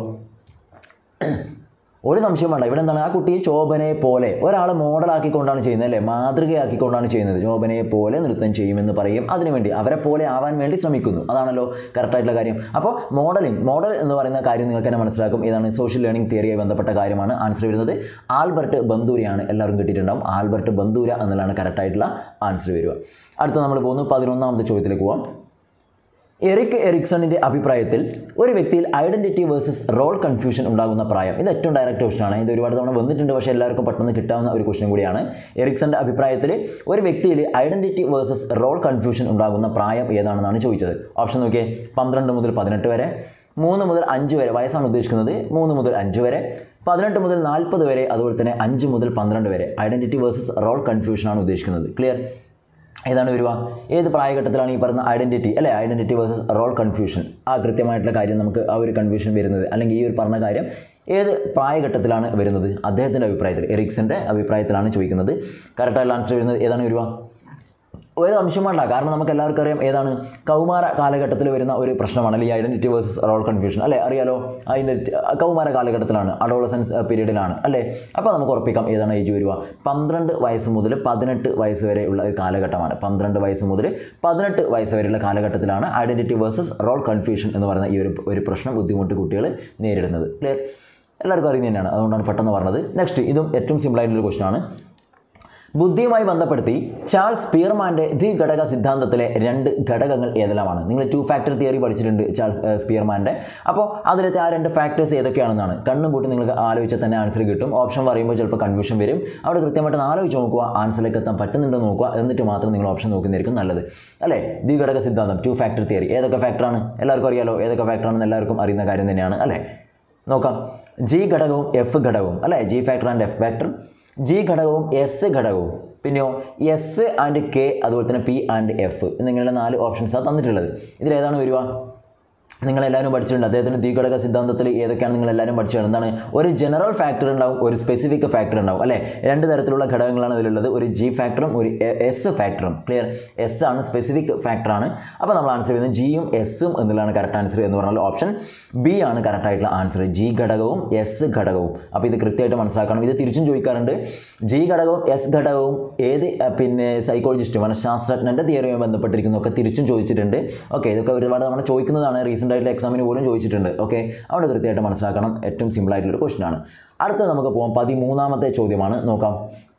ഒരു സംശയം വേണ്ട ഇവിടെ എന്താണ് ആ കുട്ടിയെ ശോഭനയെ പോലെ ഒരാളെ മോഡലാക്കിക്കൊണ്ടാണ് ചെയ്യുന്നത് അല്ലേ മാതൃകയാക്കിക്കൊണ്ടാണ് ചെയ്യുന്നത് ശോഭനയെ പോലെ നൃത്തം ചെയ്യുമെന്ന് പറയും അതിനുവേണ്ടി അവരെ പോലെ ആവാൻ വേണ്ടി ശ്രമിക്കുന്നു അതാണല്ലോ കറക്റ്റായിട്ടുള്ള കാര്യം അപ്പോൾ മോഡലിംഗ് മോഡൽ എന്ന് പറയുന്ന കാര്യം നിങ്ങൾക്ക് തന്നെ മനസ്സിലാക്കും ഏതാണ് സോഷ്യൽ ലേണിംഗ് തിയറിയായി ബന്ധപ്പെട്ട കാര്യമാണ് ആൻസർ വരുന്നത് ആൽബർട്ട് ബന്ദൂരയാണ് എല്ലാവരും കിട്ടിയിട്ടുണ്ടാവും ആൽബർട്ട് ബന്ദൂര എന്നുള്ളതാണ് കറക്റ്റായിട്ടുള്ള ആൻസർ വരിക അടുത്ത നമ്മൾ പോകുന്നു പതിനൊന്നാമത്തെ ചോദ്യത്തിലേക്ക് പോകാം എറിക് എറിക്സണിൻ്റെ അഭിപ്രായത്തിൽ ഒരു വ്യക്തിയിൽ ഐഡൻറ്റിറ്റി വേഴ്സസ് റോൾ കൺഫ്യൂഷൻ ഉണ്ടാകുന്ന പ്രായം ഇത് ഏറ്റവും ഡയറക്റ്റ് ക്വസ്റ്റനാണ് ഇത് ഒരുപാട് തവണ വന്നിട്ടുണ്ട് പക്ഷേ എല്ലാവർക്കും പെട്ടെന്ന് കിട്ടാവുന്ന ഒരു ക്വസ്റ്റൻ കൂടിയാണ് എറിക്സന്റെ അഭിപ്രായത്തിൽ ഒരു വ്യക്തിയിൽ ഐഡൻറ്റിറ്റി വേഴ്സസ് റോൾ കൺഫ്യൂഷൻ ഉണ്ടാകുന്ന പ്രായം ഏതാണെന്നാണ് ചോദിച്ചത് ഓപ്ഷൻ നോക്കിയേ പന്ത്രണ്ട് മുതൽ പതിനെട്ട് വരെ മൂന്ന് മുതൽ അഞ്ച് വരെ വയസ്സാണ് ഉദ്ദേശിക്കുന്നത് മൂന്ന് മുതൽ അഞ്ച് വരെ പതിനെട്ട് മുതൽ നാൽപ്പത് വരെ അതുപോലെ തന്നെ അഞ്ച് മുതൽ പന്ത്രണ്ട് വരെ ഐഡൻറ്റിറ്റി വേഴ്സസ് റോൾ കൺഫ്യൂഷനാണ് ഉദ്ദേശിക്കുന്നത് ക്ലിയർ ഏതാണ് വരിക ഏത് പ്രായഘട്ടത്തിലാണ് ഈ പറയുന്ന ഐഡൻറ്റിറ്റി അല്ലെ ഐഡൻറ്റിറ്റി വേഴ്സസ് റോൾ കൺഫ്യൂഷൻ ആ കൃത്യമായിട്ടുള്ള കാര്യം നമുക്ക് ആ ഒരു കൺഫ്യൂഷൻ വരുന്നത് അല്ലെങ്കിൽ ഈ ഒരു പറഞ്ഞ കാര്യം ഏത് പ്രായഘട്ടത്തിലാണ് വരുന്നത് അദ്ദേഹത്തിൻ്റെ അഭിപ്രായത്തിൽ എറിക്സൻ്റെ അഭിപ്രായത്തിലാണ് ചോദിക്കുന്നത് കറക്റ്റായിട്ടുള്ള ആൻസർ വരുന്നത് ഏതാണ് വരിക ഒരു സംശയം വേണ്ട കാരണം നമുക്ക് എല്ലാവർക്കും അറിയാം ഏതാണ് കൗമാര കാലഘട്ടത്തിൽ വരുന്ന ഒരു പ്രശ്നമാണ് അല്ലെങ്കിൽ ഐഡൻറ്റിറ്റി വേഴ്സസ് റോൾ കൺഫ്യൂഷൻ അല്ലേ അറിയാലോ ഐഡൻറ്റി കൗമാര കാലഘട്ടത്തിലാണ് അഡോളസൻസ് പീരീഡിലാണ് അല്ലേ അപ്പോൾ നമുക്ക് ഉറപ്പിക്കാം ഏതാണ് ഏജ് വരിക പന്ത്രണ്ട് വയസ്സ് മുതൽ പതിനെട്ട് വയസ്സ് വരെ ഉള്ള ഒരു കാലഘട്ടമാണ് പന്ത്രണ്ട് വയസ്സ് മുതൽ പതിനെട്ട് വയസ്സ് വരെയുള്ള കാലഘട്ടത്തിലാണ് ഐഡൻറ്റിറ്റി വേഴ്സസ് റോൾ കൺഫ്യൂഷൻ എന്ന് പറയുന്ന ഈ ഒരു ഒരു പ്രശ്നം ബുദ്ധിമുട്ട് കുട്ടികൾ നേരിടുന്നത് ക്ലിയർ എല്ലാവർക്കും അറിയുന്നത് തന്നെയാണ് അതുകൊണ്ടാണ് പെട്ടെന്ന് പറഞ്ഞത് നെക്സ്റ്റ് ഇതും ഏറ്റവും സിമ്പിളായിട്ടുള്ള ക്വസ്റ്റൻ ആണ് ബുദ്ധിയുമായി ബന്ധപ്പെടുത്തി ചാൾസ് പിയർമാൻ്റെ ദ്വിഘടക സിദ്ധാന്തത്തിലെ രണ്ട് ഘടകങ്ങൾ ഏതെല്ലാമാണ് നിങ്ങൾ ടു ഫാക്ടർ തിയറി പഠിച്ചിട്ടുണ്ട് ചാൾസ് ഏഹ്, സ്പിയർമാൻ്റെ അപ്പോൾ അതിലത്തെ ആ രണ്ട് ഫാക്ടേഴ്സ് ഏതൊക്കെയാണെന്നാണ് കണ്ണും പൂട്ടി നിങ്ങൾക്ക് ആലോചിച്ചാൽ തന്നെ ആൻസർ കിട്ടും ഓപ്ഷൻ പറയുമ്പോൾ ചിലപ്പോൾ കൺഫ്യൂഷൻ വരും അവിടെ കൃത്യമായിട്ട് ഒന്ന് ആലോചിച്ച് നോക്കുക ആൻസറിലേക്ക് എത്താൻ പറ്റുന്നുണ്ടോ നോക്കുക എന്നിട്ട് മാത്രം നിങ്ങൾ ഓപ്ഷൻ നോക്കുന്നതായിരിക്കും നല്ലത് അല്ലേ ദ്വിഘടക സിദ്ധാന്തം ടു ഫാക്ടർ തിയറി ഏതൊക്കെ ഫാക്ടറാണ് എല്ലാവർക്കും അറിയാലോ ഏതൊക്കെ ഫാക്ടറാണെന്ന് എല്ലാവർക്കും അറിയുന്ന കാര്യം തന്നെയാണ് അല്ലേ നോക്കാം ജി ഘടകവും എഫ് ഘടകവും അല്ലേ G factor and F factor G ഘടകവും എസ് ഘടകവും പിന്നെയോ എസ് ആൻഡ് കെ അതുപോലെ തന്നെ പി ആൻഡ് എഫ് എന്നിങ്ങനെയുള്ള നാല് ഓപ്ഷൻസാണ് തന്നിട്ടുള്ളത് ഇതിലേതാണ് വരിക നിങ്ങളെല്ലാവരും പഠിച്ചിട്ടുണ്ട് അദ്ദേഹത്തിൻ്റെ ദ്വിഘടക സിദ്ധാന്തത്തിൽ ഏതൊക്കെയാണ് നിങ്ങൾ എല്ലാവരും പഠിച്ചത് എന്താണ് ഒരു ജനറൽ ഫാക്ടർ ഉണ്ടാവും ഒരു സ്പെസിഫിക് ഫാക്ടർ ഉണ്ടാവും അല്ലേ രണ്ട് തരത്തിലുള്ള ഘടകങ്ങളാണ് ഇതിലുള്ളത് ഒരു ജി ഫാക്ടറും ഒരു എസ് ഫാക്ടറും ക്ലിയർ എസ് ആണ് സ്പെസിഫിക് ഫാക്ടറാണ് അപ്പോൾ നമ്മൾ ആൻസർ ചെയ്യുന്നത് ജിയും എസും എന്നുള്ളതാണ് കറക്റ്റ് ആൻസർ എന്ന് പറഞ്ഞാൽ ഓപ്ഷൻ ബി ആണ് കറക്റ്റ് ആയിട്ടുള്ള ആൻസർ ജി ഘടകവും എസ് ഘടകവും അപ്പോൾ ഇത് കൃത്യമായിട്ട് മനസ്സിലാക്കണം ഇത് തിരിച്ചും ചോദിക്കാറുണ്ട് ജി ഘടകവും എസ് ഘടകവും ഏത് അഹ്, പിന്നെ സൈക്കോളജിസ്റ്റ് മനഃശാസ്ത്രജ്ഞൻ്റെ തിയറിയുമായി ബന്ധപ്പെട്ടിരിക്കുന്നതൊക്കെ തിരിച്ചും ചോദിച്ചിട്ടുണ്ട് ഓക്കെ ഇതൊക്കെ ഒരുപാട് നമ്മൾ ചോദിക്കുന്നതാണ് റീസെൻ്റ് ആയിട്ടുള്ള എക്സാമിന് പോലും ചോദിച്ചിട്ടുണ്ട് ഓക്കെ അവിടെ കൃത്യമായിട്ട് മനസ്സിലാക്കണം ഏറ്റവും സിമ്പിൾ ആയിട്ടുള്ള ഒരു ക്വസ്റ്റൻ ആണ് അടുത്ത നമുക്ക് പോകാം പതിമൂന്നാമത്തെ ചോദ്യമാണ് നോക്കാം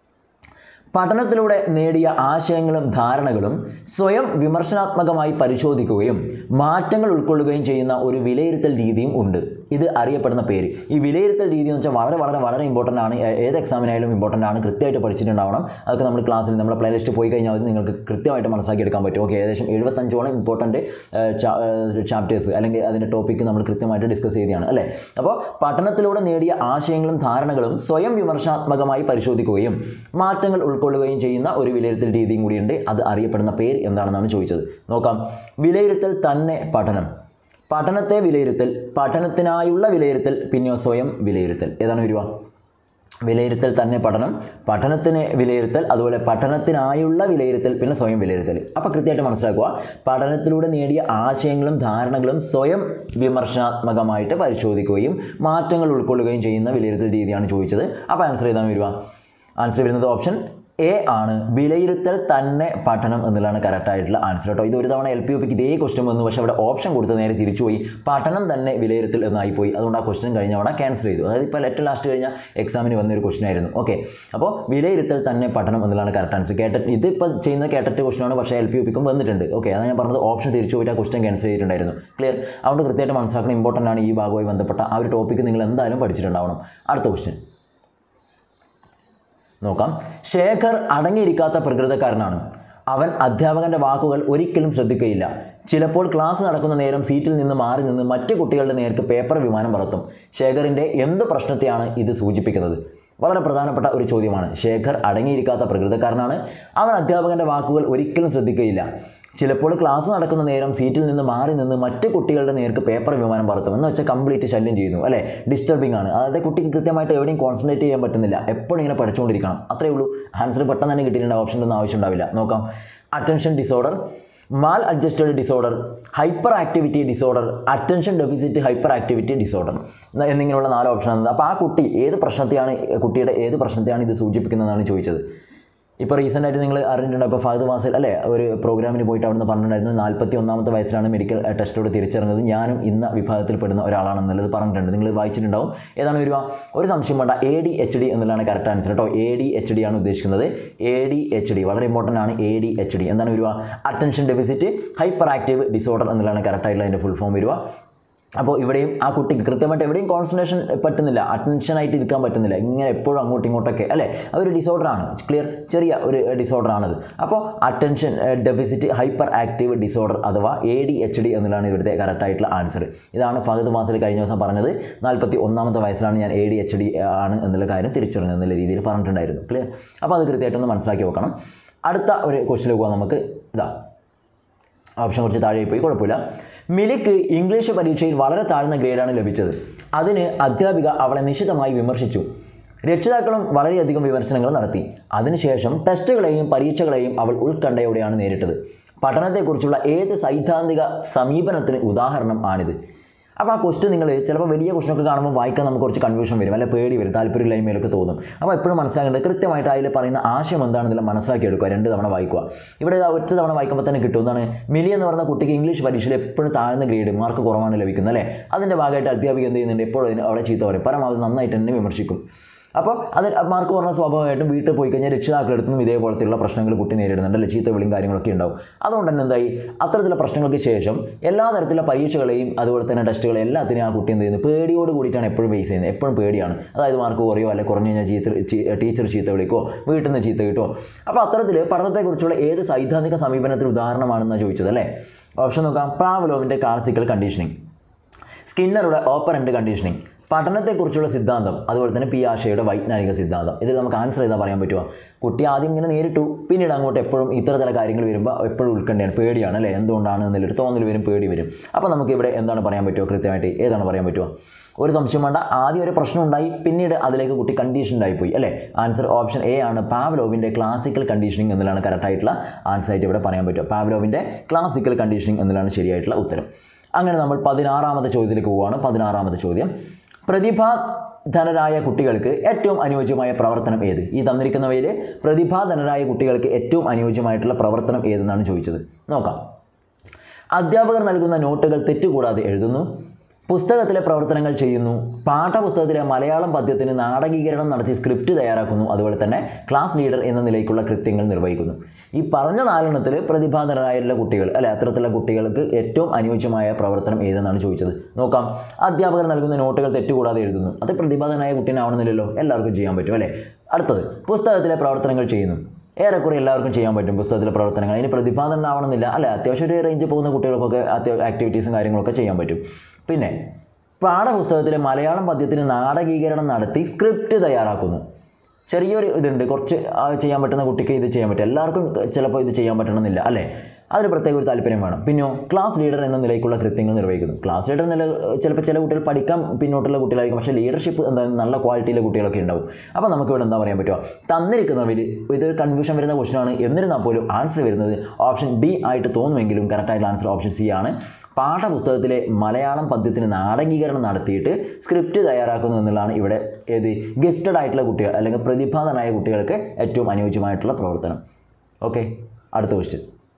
പഠനത്തിലൂടെ നേടിയ ആശയങ്ങളും ധാരണകളും സ്വയം വിമർശനാത്മകമായി പരിശോധിക്കുകയും മാറ്റങ്ങൾ ഉൾക്കൊള്ളുകയും ചെയ്യുന്ന ഒരു വിലയിരുത്തൽ രീതിയും ഉണ്ട് ഇത് അറിയപ്പെടുന്ന പേര് ഈ വിലയിരുത്തൽ രീതി എന്ന് വെച്ചാൽ വളരെ വളരെ വളരെ ഇമ്പോർട്ടൻ്റ് ആണ് ഏ- ഏത് എക്സാമിനായാലും ഇമ്പോർട്ടൻ്റ് ആണ് കൃത്യമായിട്ട് പഠിച്ചിട്ടുണ്ടാവണം അതൊക്കെ നമ്മൾ ക്ലാസ്സിൽ നമ്മുടെ പ്ലേലിസ്റ്റ് പോയി കഴിഞ്ഞാൽ അത് നിങ്ങൾക്ക് കൃത്യമായിട്ട് മനസ്സിലാക്കി എടുക്കാൻ പറ്റും ഓക്കെ ഏകദേശം എഴുപത്തഞ്ചോളം ഇമ്പോർട്ടൻറ്റ് ചാപ്റ്റേഴ്സ് അല്ലെങ്കിൽ അതിൻ്റെ ടോപ്പിക്ക് നമ്മൾ കൃത്യമായിട്ട് ഡിസ്കസ് ചെയ്തതാണ് അല്ലേ അപ്പോൾ പഠനത്തിലൂടെ നേടിയ ആശയങ്ങളും ധാരണകളും സ്വയം വിമർശനാത്മകമായി പരിശോധിക്കുകയും മാറ്റങ്ങൾ ഉൾക്കൊള്ളുകയും ചെയ്യുന്ന ഒരു വിലയിരുത്തൽ രീതിയും കൂടിയുണ്ട് അത് അറിയപ്പെടുന്ന പേര് എന്താണെന്നാണ് ചോദിച്ചത് നോക്കാം വിലയിരുത്തൽ തന്നെ പഠനം പഠനത്തെ വിലയിരുത്തൽ പഠനത്തിനായുള്ള വിലയിരുത്തൽ പിന്നെയോ സ്വയം വിലയിരുത്തൽ ഏതാണ് വരിക വിലയിരുത്തൽ തന്നെ പഠനം പഠനത്തിന് വിലയിരുത്തൽ അതുപോലെ പഠനത്തിനായുള്ള വിലയിരുത്തൽ പിന്നെ സ്വയം വിലയിരുത്തൽ അപ്പോൾ കൃത്യമായിട്ട് മനസ്സിലാക്കുക പഠനത്തിലൂടെ നേടിയ ആശയങ്ങളും ധാരണകളും സ്വയം വിമർശനാത്മകമായിട്ട് പരിശോധിക്കുകയും മാറ്റങ്ങൾ ഉൾക്കൊള്ളുകയും ചെയ്യുന്ന വിലയിരുത്തൽ രീതിയാണ് ചോദിച്ചത് അപ്പോൾ ആൻസർ ചെയ്താൽ വരിക ആൻസർ വരുന്നത് ഓപ്ഷൻ എ ആണ് വിലയിരുത്തൽ തന്നെ പഠനം എന്നുള്ളതാണ് കറക്റ്റ് ആയിട്ടുള്ള ആൻസർ കേട്ടോ ഇത് ഒരു തവണ എൽ പി ഒ പിക്ക് ഇതേ ക്വസ്റ്റ്യൻ വന്നു പക്ഷേ അവിടെ ഓപ്ഷൻ കൊടുത്ത് നേരെ തിരിച്ചുപോയി പഠനം തന്നെ വിലയിരുത്തൽ എന്നായിപ്പോയി അതുകൊണ്ട് ആ ക്വസ്റ്റ്യൻ കഴിഞ്ഞ തവണ ക്യാൻസൽ ചെയ്തു അതായത് ഇപ്പോൾ ലെറ്റർ ലാസ്റ്റ് കഴിഞ്ഞ എക്സാമിന് വന്നൊരു ക്വസ്റ്റ്യൻ ആയിരുന്നു ഓക്കെ അപ്പോൾ വിലയിരുത്തൽ തന്നെ പഠനം എന്നുള്ളതാണ് കറക്റ്റ് ആൻസർ കേട്ട ഇതിപ്പോൾ ചെയ്യുന്ന കേട്ടറ്റ് ക്വസ്റ്റ്യൻ ആണ് പക്ഷേ എൽ പി ഒ പിക്കും വന്നിട്ടുണ്ട് ഓക്കെ അതാണ് ഞാൻ പറഞ്ഞത് ഓപ്ഷൻ തിരിച്ചു പോയിട്ട് ആ ക്വസ്റ്റ്യൻ ക്യാൻസൽ ചെയ്തിട്ടുണ്ടായിരുന്നു ക്ലിയർ അതുകൊണ്ട് കൃത്യമായിട്ട് മനസ്സിലാക്കണം ഇമ്പോർട്ടൻ്റ് ആണ് ഈ ഭാഗവുമായി ബന്ധപ്പെട്ട ആ ഒരു ടോപ്പിക്ക് നിങ്ങൾ എന്തായാലും പഠിച്ചിട്ടുണ്ടാവണം അടുത്ത ക്വസ്റ്റ്യൻ നോക്കാം ശേഖർ അടങ്ങിയിരിക്കാത്ത പ്രകൃതക്കാരനാണ് അവൻ അധ്യാപകന്റെ വാക്കുകൾ ഒരിക്കലും ശ്രദ്ധിക്കുകയില്ല ചിലപ്പോൾ ക്ലാസ് നടക്കുന്ന നേരം സീറ്റിൽ നിന്ന് മാറി നിന്ന് മറ്റു കുട്ടികളുടെ നേർക്ക് പേപ്പർ വിമാനം പറത്തും ശേഖറിൻ്റെ എന്ത് പ്രശ്നത്തെയാണ് ഇത് സൂചിപ്പിക്കുന്നത് വളരെ പ്രധാനപ്പെട്ട ഒരു ചോദ്യമാണ് ശേഖർ അടങ്ങിയിരിക്കാത്ത പ്രകൃതക്കാരനാണ് അവൻ അധ്യാപകന്റെ വാക്കുകൾ ഒരിക്കലും ശ്രദ്ധിക്കുകയില്ല ചിലപ്പോൾ ക്ലാസ് നടക്കുന്ന നേരം സീറ്റിൽ നിന്ന് മാറി നിന്ന് മറ്റു കുട്ടികളുടെ നേർക്ക് പേപ്പർ വിമാനം പറത്തും എന്ന് വെച്ചാൽ കംപ്ലീറ്റ് ശല്യം ചെയ്യുന്നു അല്ലേ ഡിസ്റ്റർബിംഗ് ആണ് അതായത് കുട്ടിക്ക് കൃത്യമായിട്ട് എവിടെയും കോൺസെൻട്രേറ്റ് ചെയ്യാൻ പറ്റുന്നില്ല എപ്പോഴും ഇങ്ങനെ പഠിച്ചുകൊണ്ടിരിക്കണം അത്രേ ഉള്ളൂ ആൻസർ പെട്ടെന്ന് തന്നെ കിട്ടിയിട്ടുണ്ട് ഓപ്ഷൻ്റെ ഒന്നും ആവശ്യം ഉണ്ടാവില്ല നോക്കാം attention disorder maladjusted disorder hyperactivity disorder attention deficit hyperactivity disorder എന്നിങ്ങനെയുള്ള നാല് ഓപ്ഷനാണ് അപ്പോൾ ആ കുട്ടി ഏത് പ്രശ്നത്തെയാണ് കുട്ടിയുടെ ഏത് പ്രശ്നത്തെയാണ് ഇത് സൂചിപ്പിക്കുന്നതെന്നാണ് ചോദിച്ചത് ഇപ്പോൾ റീസെൻ്റ് ആയിട്ട് നിങ്ങൾ അറിഞ്ഞിട്ടുണ്ട് ഇപ്പോൾ ഫഹദ് വാസിൽ അല്ലേ ഒരു പ്രോഗ്രാമിന് പോയിട്ട് അവിടുന്ന് പറഞ്ഞിട്ടുണ്ടായിരുന്നു നാൽപ്പത്തി ഒന്നാമത്തെ വയസ്സിലാണ് മെഡിക്കൽ ടെസ്റ്റിലൂടെ തിരിച്ചറിഞ്ഞത് ഞാനും ഇന്ന വിഭാഗത്തിൽ പെടുന്ന ഒരാളാണെന്നുള്ളത് പറഞ്ഞിട്ടുണ്ട് നിങ്ങൾ വായിച്ചിട്ടുണ്ടാവും ഏതാണ് വരിക ഒരു സംശയം വേണ്ട എ ഡി എച്ച് ഡി എന്നുള്ളതാണ് കറക്റ്റ് ആൻസർ കേട്ടോ എ ഡി എച്ച് ഡി ആണ് ഉദ്ദേശിക്കുന്നത് എ ഡി എച്ച് ഡി വളരെ ഇമ്പോർട്ടൻ്റ് ആണ് എ ഡി എച്ച് ഡി എന്താണ് വരിക attention deficit hyperactive disorder എന്നുള്ളതാണ് കറക്റ്റ് ആയിട്ടുള്ള അതിൻ്റെ ഫുൾ ഫോം വരിക അപ്പോൾ ഇവിടെയും ആ കുട്ടിക്ക് കൃത്യമായിട്ട് എവിടെയും കോൺസെൻട്രേഷൻ പറ്റുന്നില്ല അറ്റൻഷനായിട്ട് ഇരിക്കാൻ പറ്റുന്നില്ല ഇങ്ങനെ എപ്പോഴും അങ്ങോട്ടും ഇങ്ങോട്ടൊക്കെ അല്ലേ അതൊരു ഡിസോർഡറാണ് ക്ലിയർ ചെറിയ ഒരു ഡിസോർഡറാണത് അപ്പോൾ attention deficit hyperactive disorder അഥവാ എ ഡി എച്ച് ഡി എന്നുള്ളതാണ് ഇവിടുത്തെ കറക്റ്റ് ആയിട്ടുള്ള ആൻസർ ഇതാണ് ഫഹദ് മാസിൽ കഴിഞ്ഞ ദിവസം പറഞ്ഞത് നാൽപ്പത്തി ഒന്നാമത്തെ വയസ്സിലാണ് ഞാൻ എ ഡി എച്ച് ഡി ആണ് എന്നുള്ള കാര്യം തിരിച്ചറിഞ്ഞത് എന്നുള്ള രീതിയിൽ പറഞ്ഞിട്ടുണ്ടായിരുന്നു ക്ലിയർ അപ്പോൾ അത് കൃത്യമായിട്ടൊന്ന് മനസ്സിലാക്കി വെക്കണം അടുത്ത ഒരു ക്വസ്റ്റിലേക്ക് പോകാം നമുക്ക് ഇതാ ഓപ്ഷൻ കുറച്ച് താഴെ പോയി കുഴപ്പമില്ല മിലിക്ക് ഇംഗ്ലീഷ് പരീക്ഷയിൽ വളരെ താഴ്ന്ന ഗ്രേഡാണ് ലഭിച്ചത് അതിന് അധ്യാപിക അവളെ നിശിതമായി വിമർശിച്ചു രക്ഷിതാക്കളും വളരെയധികം വിമർശനങ്ങൾ നടത്തി അതിനുശേഷം ടെസ്റ്റുകളെയും പരീക്ഷകളെയും അവൾ ഉത്കണ്ഠയോടെയാണ് നേരിട്ടത് പഠനത്തെക്കുറിച്ചുള്ള ഏത് സൈദ്ധാന്തിക സമീപനത്തിന് ഉദാഹരണം ആണിത് അപ്പോൾ ആ ക്വസ്റ്റ്യൻ നിങ്ങൾ ചിലപ്പോൾ വലിയ ക്വസ്റ്റനൊക്കെ കാണുമ്പോൾ വായിക്കാൻ നമുക്ക് കുറച്ച് കൺഫ്യൂഷൻ വരും അല്ലെ പേടി വരും താല്പര്യമില്ലായ്മയിലൊക്കെ തോന്നും അപ്പോൾ എപ്പോഴും മനസ്സിലാക്കേണ്ടത് കൃത്യമായിട്ട് അതിൽ പറയുന്ന ആശയം എന്താണെന്നുള്ള മനസ്സിലാക്കി എടുക്കുക രണ്ട് തവണ വായിക്കുക ഇവിടെ ഇതാ ഒറ്റ തവണ വായിക്കുമ്പോൾ തന്നെ കിട്ടും എന്താണ് മിലി എന്ന് പറയുന്ന കുട്ടിക്ക് ഇംഗ്ലീഷ് പരീക്ഷയിൽ എപ്പോഴും താഴ്ന്ന ഗ്രേഡ് മാർക്ക് കുറവാണ് ലഭിക്കുന്നത് അല്ലേ അതിൻ്റെ ഭാഗമായിട്ട് അധ്യാപിക എന്ത് ചെയ്യുന്നുണ്ട് എപ്പോഴും അതിന് അവളെ ചീത്ത പറയും പരമാവധി നന്നായിട്ട് തന്നെ വിമർശിക്കും അപ്പോൾ അത് മാർക്ക് കുറഞ്ഞ സ്വാഭാവികമായിട്ടും വീട്ടിൽ പോയി കഴിഞ്ഞാൽ രക്ഷിതാക്കളെടുത്തു നിന്നും ഇതേപോലത്തെയുള്ള പ്രശ്നങ്ങൾ കുട്ടി നേരിടുന്നുണ്ട് അല്ലെ ചീത്ത വിളിയും കാര്യങ്ങളൊക്കെ ഉണ്ടാവും അതുകൊണ്ട് തന്നെ എന്തായി അത്തരത്തിലുള്ള പ്രശ്നങ്ങൾക്ക് ശേഷം എല്ലാ തരത്തിലുള്ള പരീക്ഷകളെയും അതുപോലെ തന്നെ ടെസ്റ്റുകളെ എല്ലാത്തിനെയും ആ കുട്ടി എന്ത് ചെയ്യുന്നു പേടിയോട് കൂടിയിട്ടാണ് എപ്പോഴും ഫേസ് ചെയ്യുന്നത് എപ്പോഴും പേടിയാണ് അതായത് മാർക്ക് കുറയോ അല്ലെങ്കിൽ കുറഞ്ഞു കഴിഞ്ഞാൽ ചീത്ത ടീച്ചർ ചീത്ത വിളിക്കോ വീട്ടിൽ നിന്ന് ചീത്ത കിട്ടുമോ അപ്പോൾ അത്തരത്തിൽ പഠനത്തെക്കുറിച്ചുള്ള ഏത് സൈദ്ധാന്തിക സമീപനത്തിന് ഉദാഹരണമാണെന്നാണ് ചോദിച്ചത് അല്ലേ ഓപ്ഷൻ നോക്കാം പ്രാവലോവിൻ്റെ ക്ലാസിക്കൽ കണ്ടീഷനിങ് സ്കിന്നറുടെ ഓപ്പറൻ്റ് കണ്ടീഷനിങ് പഠനത്തെക്കുറിച്ചുള്ള സിദ്ധാന്തം അതുപോലെ തന്നെ പി ആഷയുടെ വൈജ്ഞാനിക സിദ്ധാന്തം ഇതിൽ നമുക്ക് ആൻസർ ചെയ്താൽ പറയാൻ പറ്റുമോ കുട്ടി ആദ്യം ഇങ്ങനെ നേരിട്ടു പിന്നീട് അങ്ങോട്ട് എപ്പോഴും ഇത്ര ചില കാര്യങ്ങൾ വരുമ്പോൾ എപ്പോഴും ഉൾക്കണ്ടയാണ് പേടിയാണ് അല്ലേ എന്തുകൊണ്ടാണ് എന്നുള്ളൊരു തോന്നൽ വരും പേടി വരും അപ്പോൾ നമുക്ക് ഇവിടെ എന്താണ് പറയാൻ പറ്റുമോ കൃത്യമായിട്ട് ഏതാണ് പറയാൻ പറ്റുമോ ഒരു സംശയം വേണ്ട ആദ്യം ഒരു പ്രശ്നം ഉണ്ടായി പിന്നീട് അതിലേക്ക് കുട്ടി കണ്ടീഷൻഡ് ആയിപ്പോയി അല്ലേ ആൻസർ ഓപ്ഷൻ എ ആണ് പാവ്ലോവിൻ്റെ ക്ലാസിക്കൽ കണ്ടീഷനിങ് എന്നതാണ് കറക്റ്റ് ആയിട്ടുള്ള ആൻസർ ആയിട്ട് ഇവിടെ പറയാൻ പറ്റുക പാവ്ലോവിൻ്റെ ക്ലാസിക്കൽ കണ്ടീഷനിങ് എന്നതാണ് ശരിയായിട്ടുള്ള ഉത്തരം അങ്ങനെ നമ്മൾ പതിനാറാമത്തെ ചോദ്യത്തിലേക്ക് പോവുകയാണ് പതിനാറാമത്തെ ചോദ്യം പ്രതിഭാധനരായ കുട്ടികൾക്ക് ഏറ്റവും അനുയോജ്യമായ പ്രവർത്തനം ഏത് ഈ തന്നിരിക്കുന്നവയിൽ പ്രതിഭാധനരായ കുട്ടികൾക്ക് ഏറ്റവും അനുയോജ്യമായിട്ടുള്ള പ്രവർത്തനം ഏതെന്നാണ് ചോദിച്ചത് നോക്കാം അധ്യാപകർ നൽകുന്ന നോട്ടുകൾ തെറ്റുകൂടാതെ എഴുതുന്നു പുസ്തകത്തിലെ പ്രവർത്തനങ്ങൾ ചെയ്യുന്നു പാഠപുസ്തകത്തിലെ മലയാളം പദ്യത്തിന് നാടകീകരണം നടത്തി സ്ക്രിപ്റ്റ് തയ്യാറാക്കുന്നു അതുപോലെ തന്നെ ക്ലാസ് ലീഡർ എന്ന നിലയ്ക്കുള്ള കൃത്യങ്ങൾ നിർവഹിക്കുന്നു ഈ പറഞ്ഞ നാലെണ്ണത്തിൽ പ്രതിഭാധനരായുള്ള കുട്ടികൾ അല്ലെ അത്തരത്തിലുള്ള കുട്ടികൾക്ക് ഏറ്റവും അനുയോജ്യമായ പ്രവർത്തനം ഏതെന്നാണ് ചോദിച്ചത് നോക്കാം അധ്യാപകർ നൽകുന്ന നോട്ടുകൾ തെറ്റുകൂടാതെ എഴുതുന്നു അത് പ്രതിഭാധനായ കുട്ടീനാവണമെന്നില്ലല്ലോ എല്ലാവർക്കും ചെയ്യാൻ പറ്റും അല്ലേ അടുത്തത് പുസ്തകത്തിലെ പ്രവർത്തനങ്ങൾ ചെയ്യുന്നു ഏറെക്കുറെ എല്ലാവർക്കും ചെയ്യാൻ പറ്റും പുസ്തകത്തിലെ പ്രവർത്തനങ്ങൾ അതിന് പ്രതിപാദനം ആവണമെന്നില്ല അല്ല അത്യാവശ്യം ഒരു റേഞ്ച് പോകുന്ന കുട്ടികൾക്കൊക്കെ അത്യാ ആക്ടിവിറ്റീസും കാര്യങ്ങളൊക്കെ ചെയ്യാൻ പറ്റും പിന്നെ പാഠപുസ്തകത്തിലെ മലയാളം പദ്യത്തിന് നാടകീകരണം നടത്തി സ്ക്രിപ്റ്റ് തയ്യാറാക്കുന്നു ചെറിയൊരു ഇതുണ്ട് കുറച്ച് ആ ചെയ്യാൻ പറ്റുന്ന കുട്ടിക്ക് ഇത് ചെയ്യാൻ പറ്റും എല്ലാവർക്കും ചിലപ്പോൾ ഇത് ചെയ്യാൻ പറ്റണമെന്നില്ല അല്ലേ അതിന് പ്രത്യേക ഒരു താല്പര്യം വേണം പിന്നെയോ ക്ലാസ് ലീഡർ എന്ന നിലയ്ക്കുള്ള കൃത്യങ്ങൾ നിർവഹിക്കുന്നു ക്ലാസ് ലീഡർ നില ചിലപ്പോൾ ചില കുട്ടികൾ പഠിക്കാൻ പിന്നോട്ടുള്ള കുട്ടികളായിരിക്കും പക്ഷേ ലീഡർഷിപ്പ് എന്താ നല്ല ക്വാളിറ്റിയിലെ കുട്ടികളൊക്കെ ഉണ്ടാവും അപ്പോൾ നമുക്ക് ഇവിടെ എന്താ പറയാൻ പറ്റുക തന്നിരിക്കുന്നവർ ഇതൊരു കൺഫ്യൂഷൻ വരുന്ന ക്വസ്റ്റനാണ് എന്നിരുന്നാൽ പോലും ആൻസർ വരുന്നത് ഓപ്ഷൻ ഡി ആയിട്ട് തോന്നുമെങ്കിലും കറക്റ്റായിട്ടുള്ള ആൻസർ ഓപ്ഷൻ സി ആണ് പാഠപുസ്തകത്തിലെ മലയാളം പദ്യത്തിന് നാടകീകരണം നടത്തിയിട്ട് സ്ക്രിപ്റ്റ് തയ്യാറാക്കുന്നു എന്നുള്ളതാണ് ഇവിടെ ഏത് ഗിഫ്റ്റഡ് ആയിട്ടുള്ള കുട്ടികൾ അല്ലെങ്കിൽ പ്രതിഭാതനായ കുട്ടികൾക്ക് ഏറ്റവും അനുയോജ്യമായിട്ടുള്ള പ്രവർത്തനം ഓക്കെ അടുത്ത ക്വസ്റ്റ്യൻ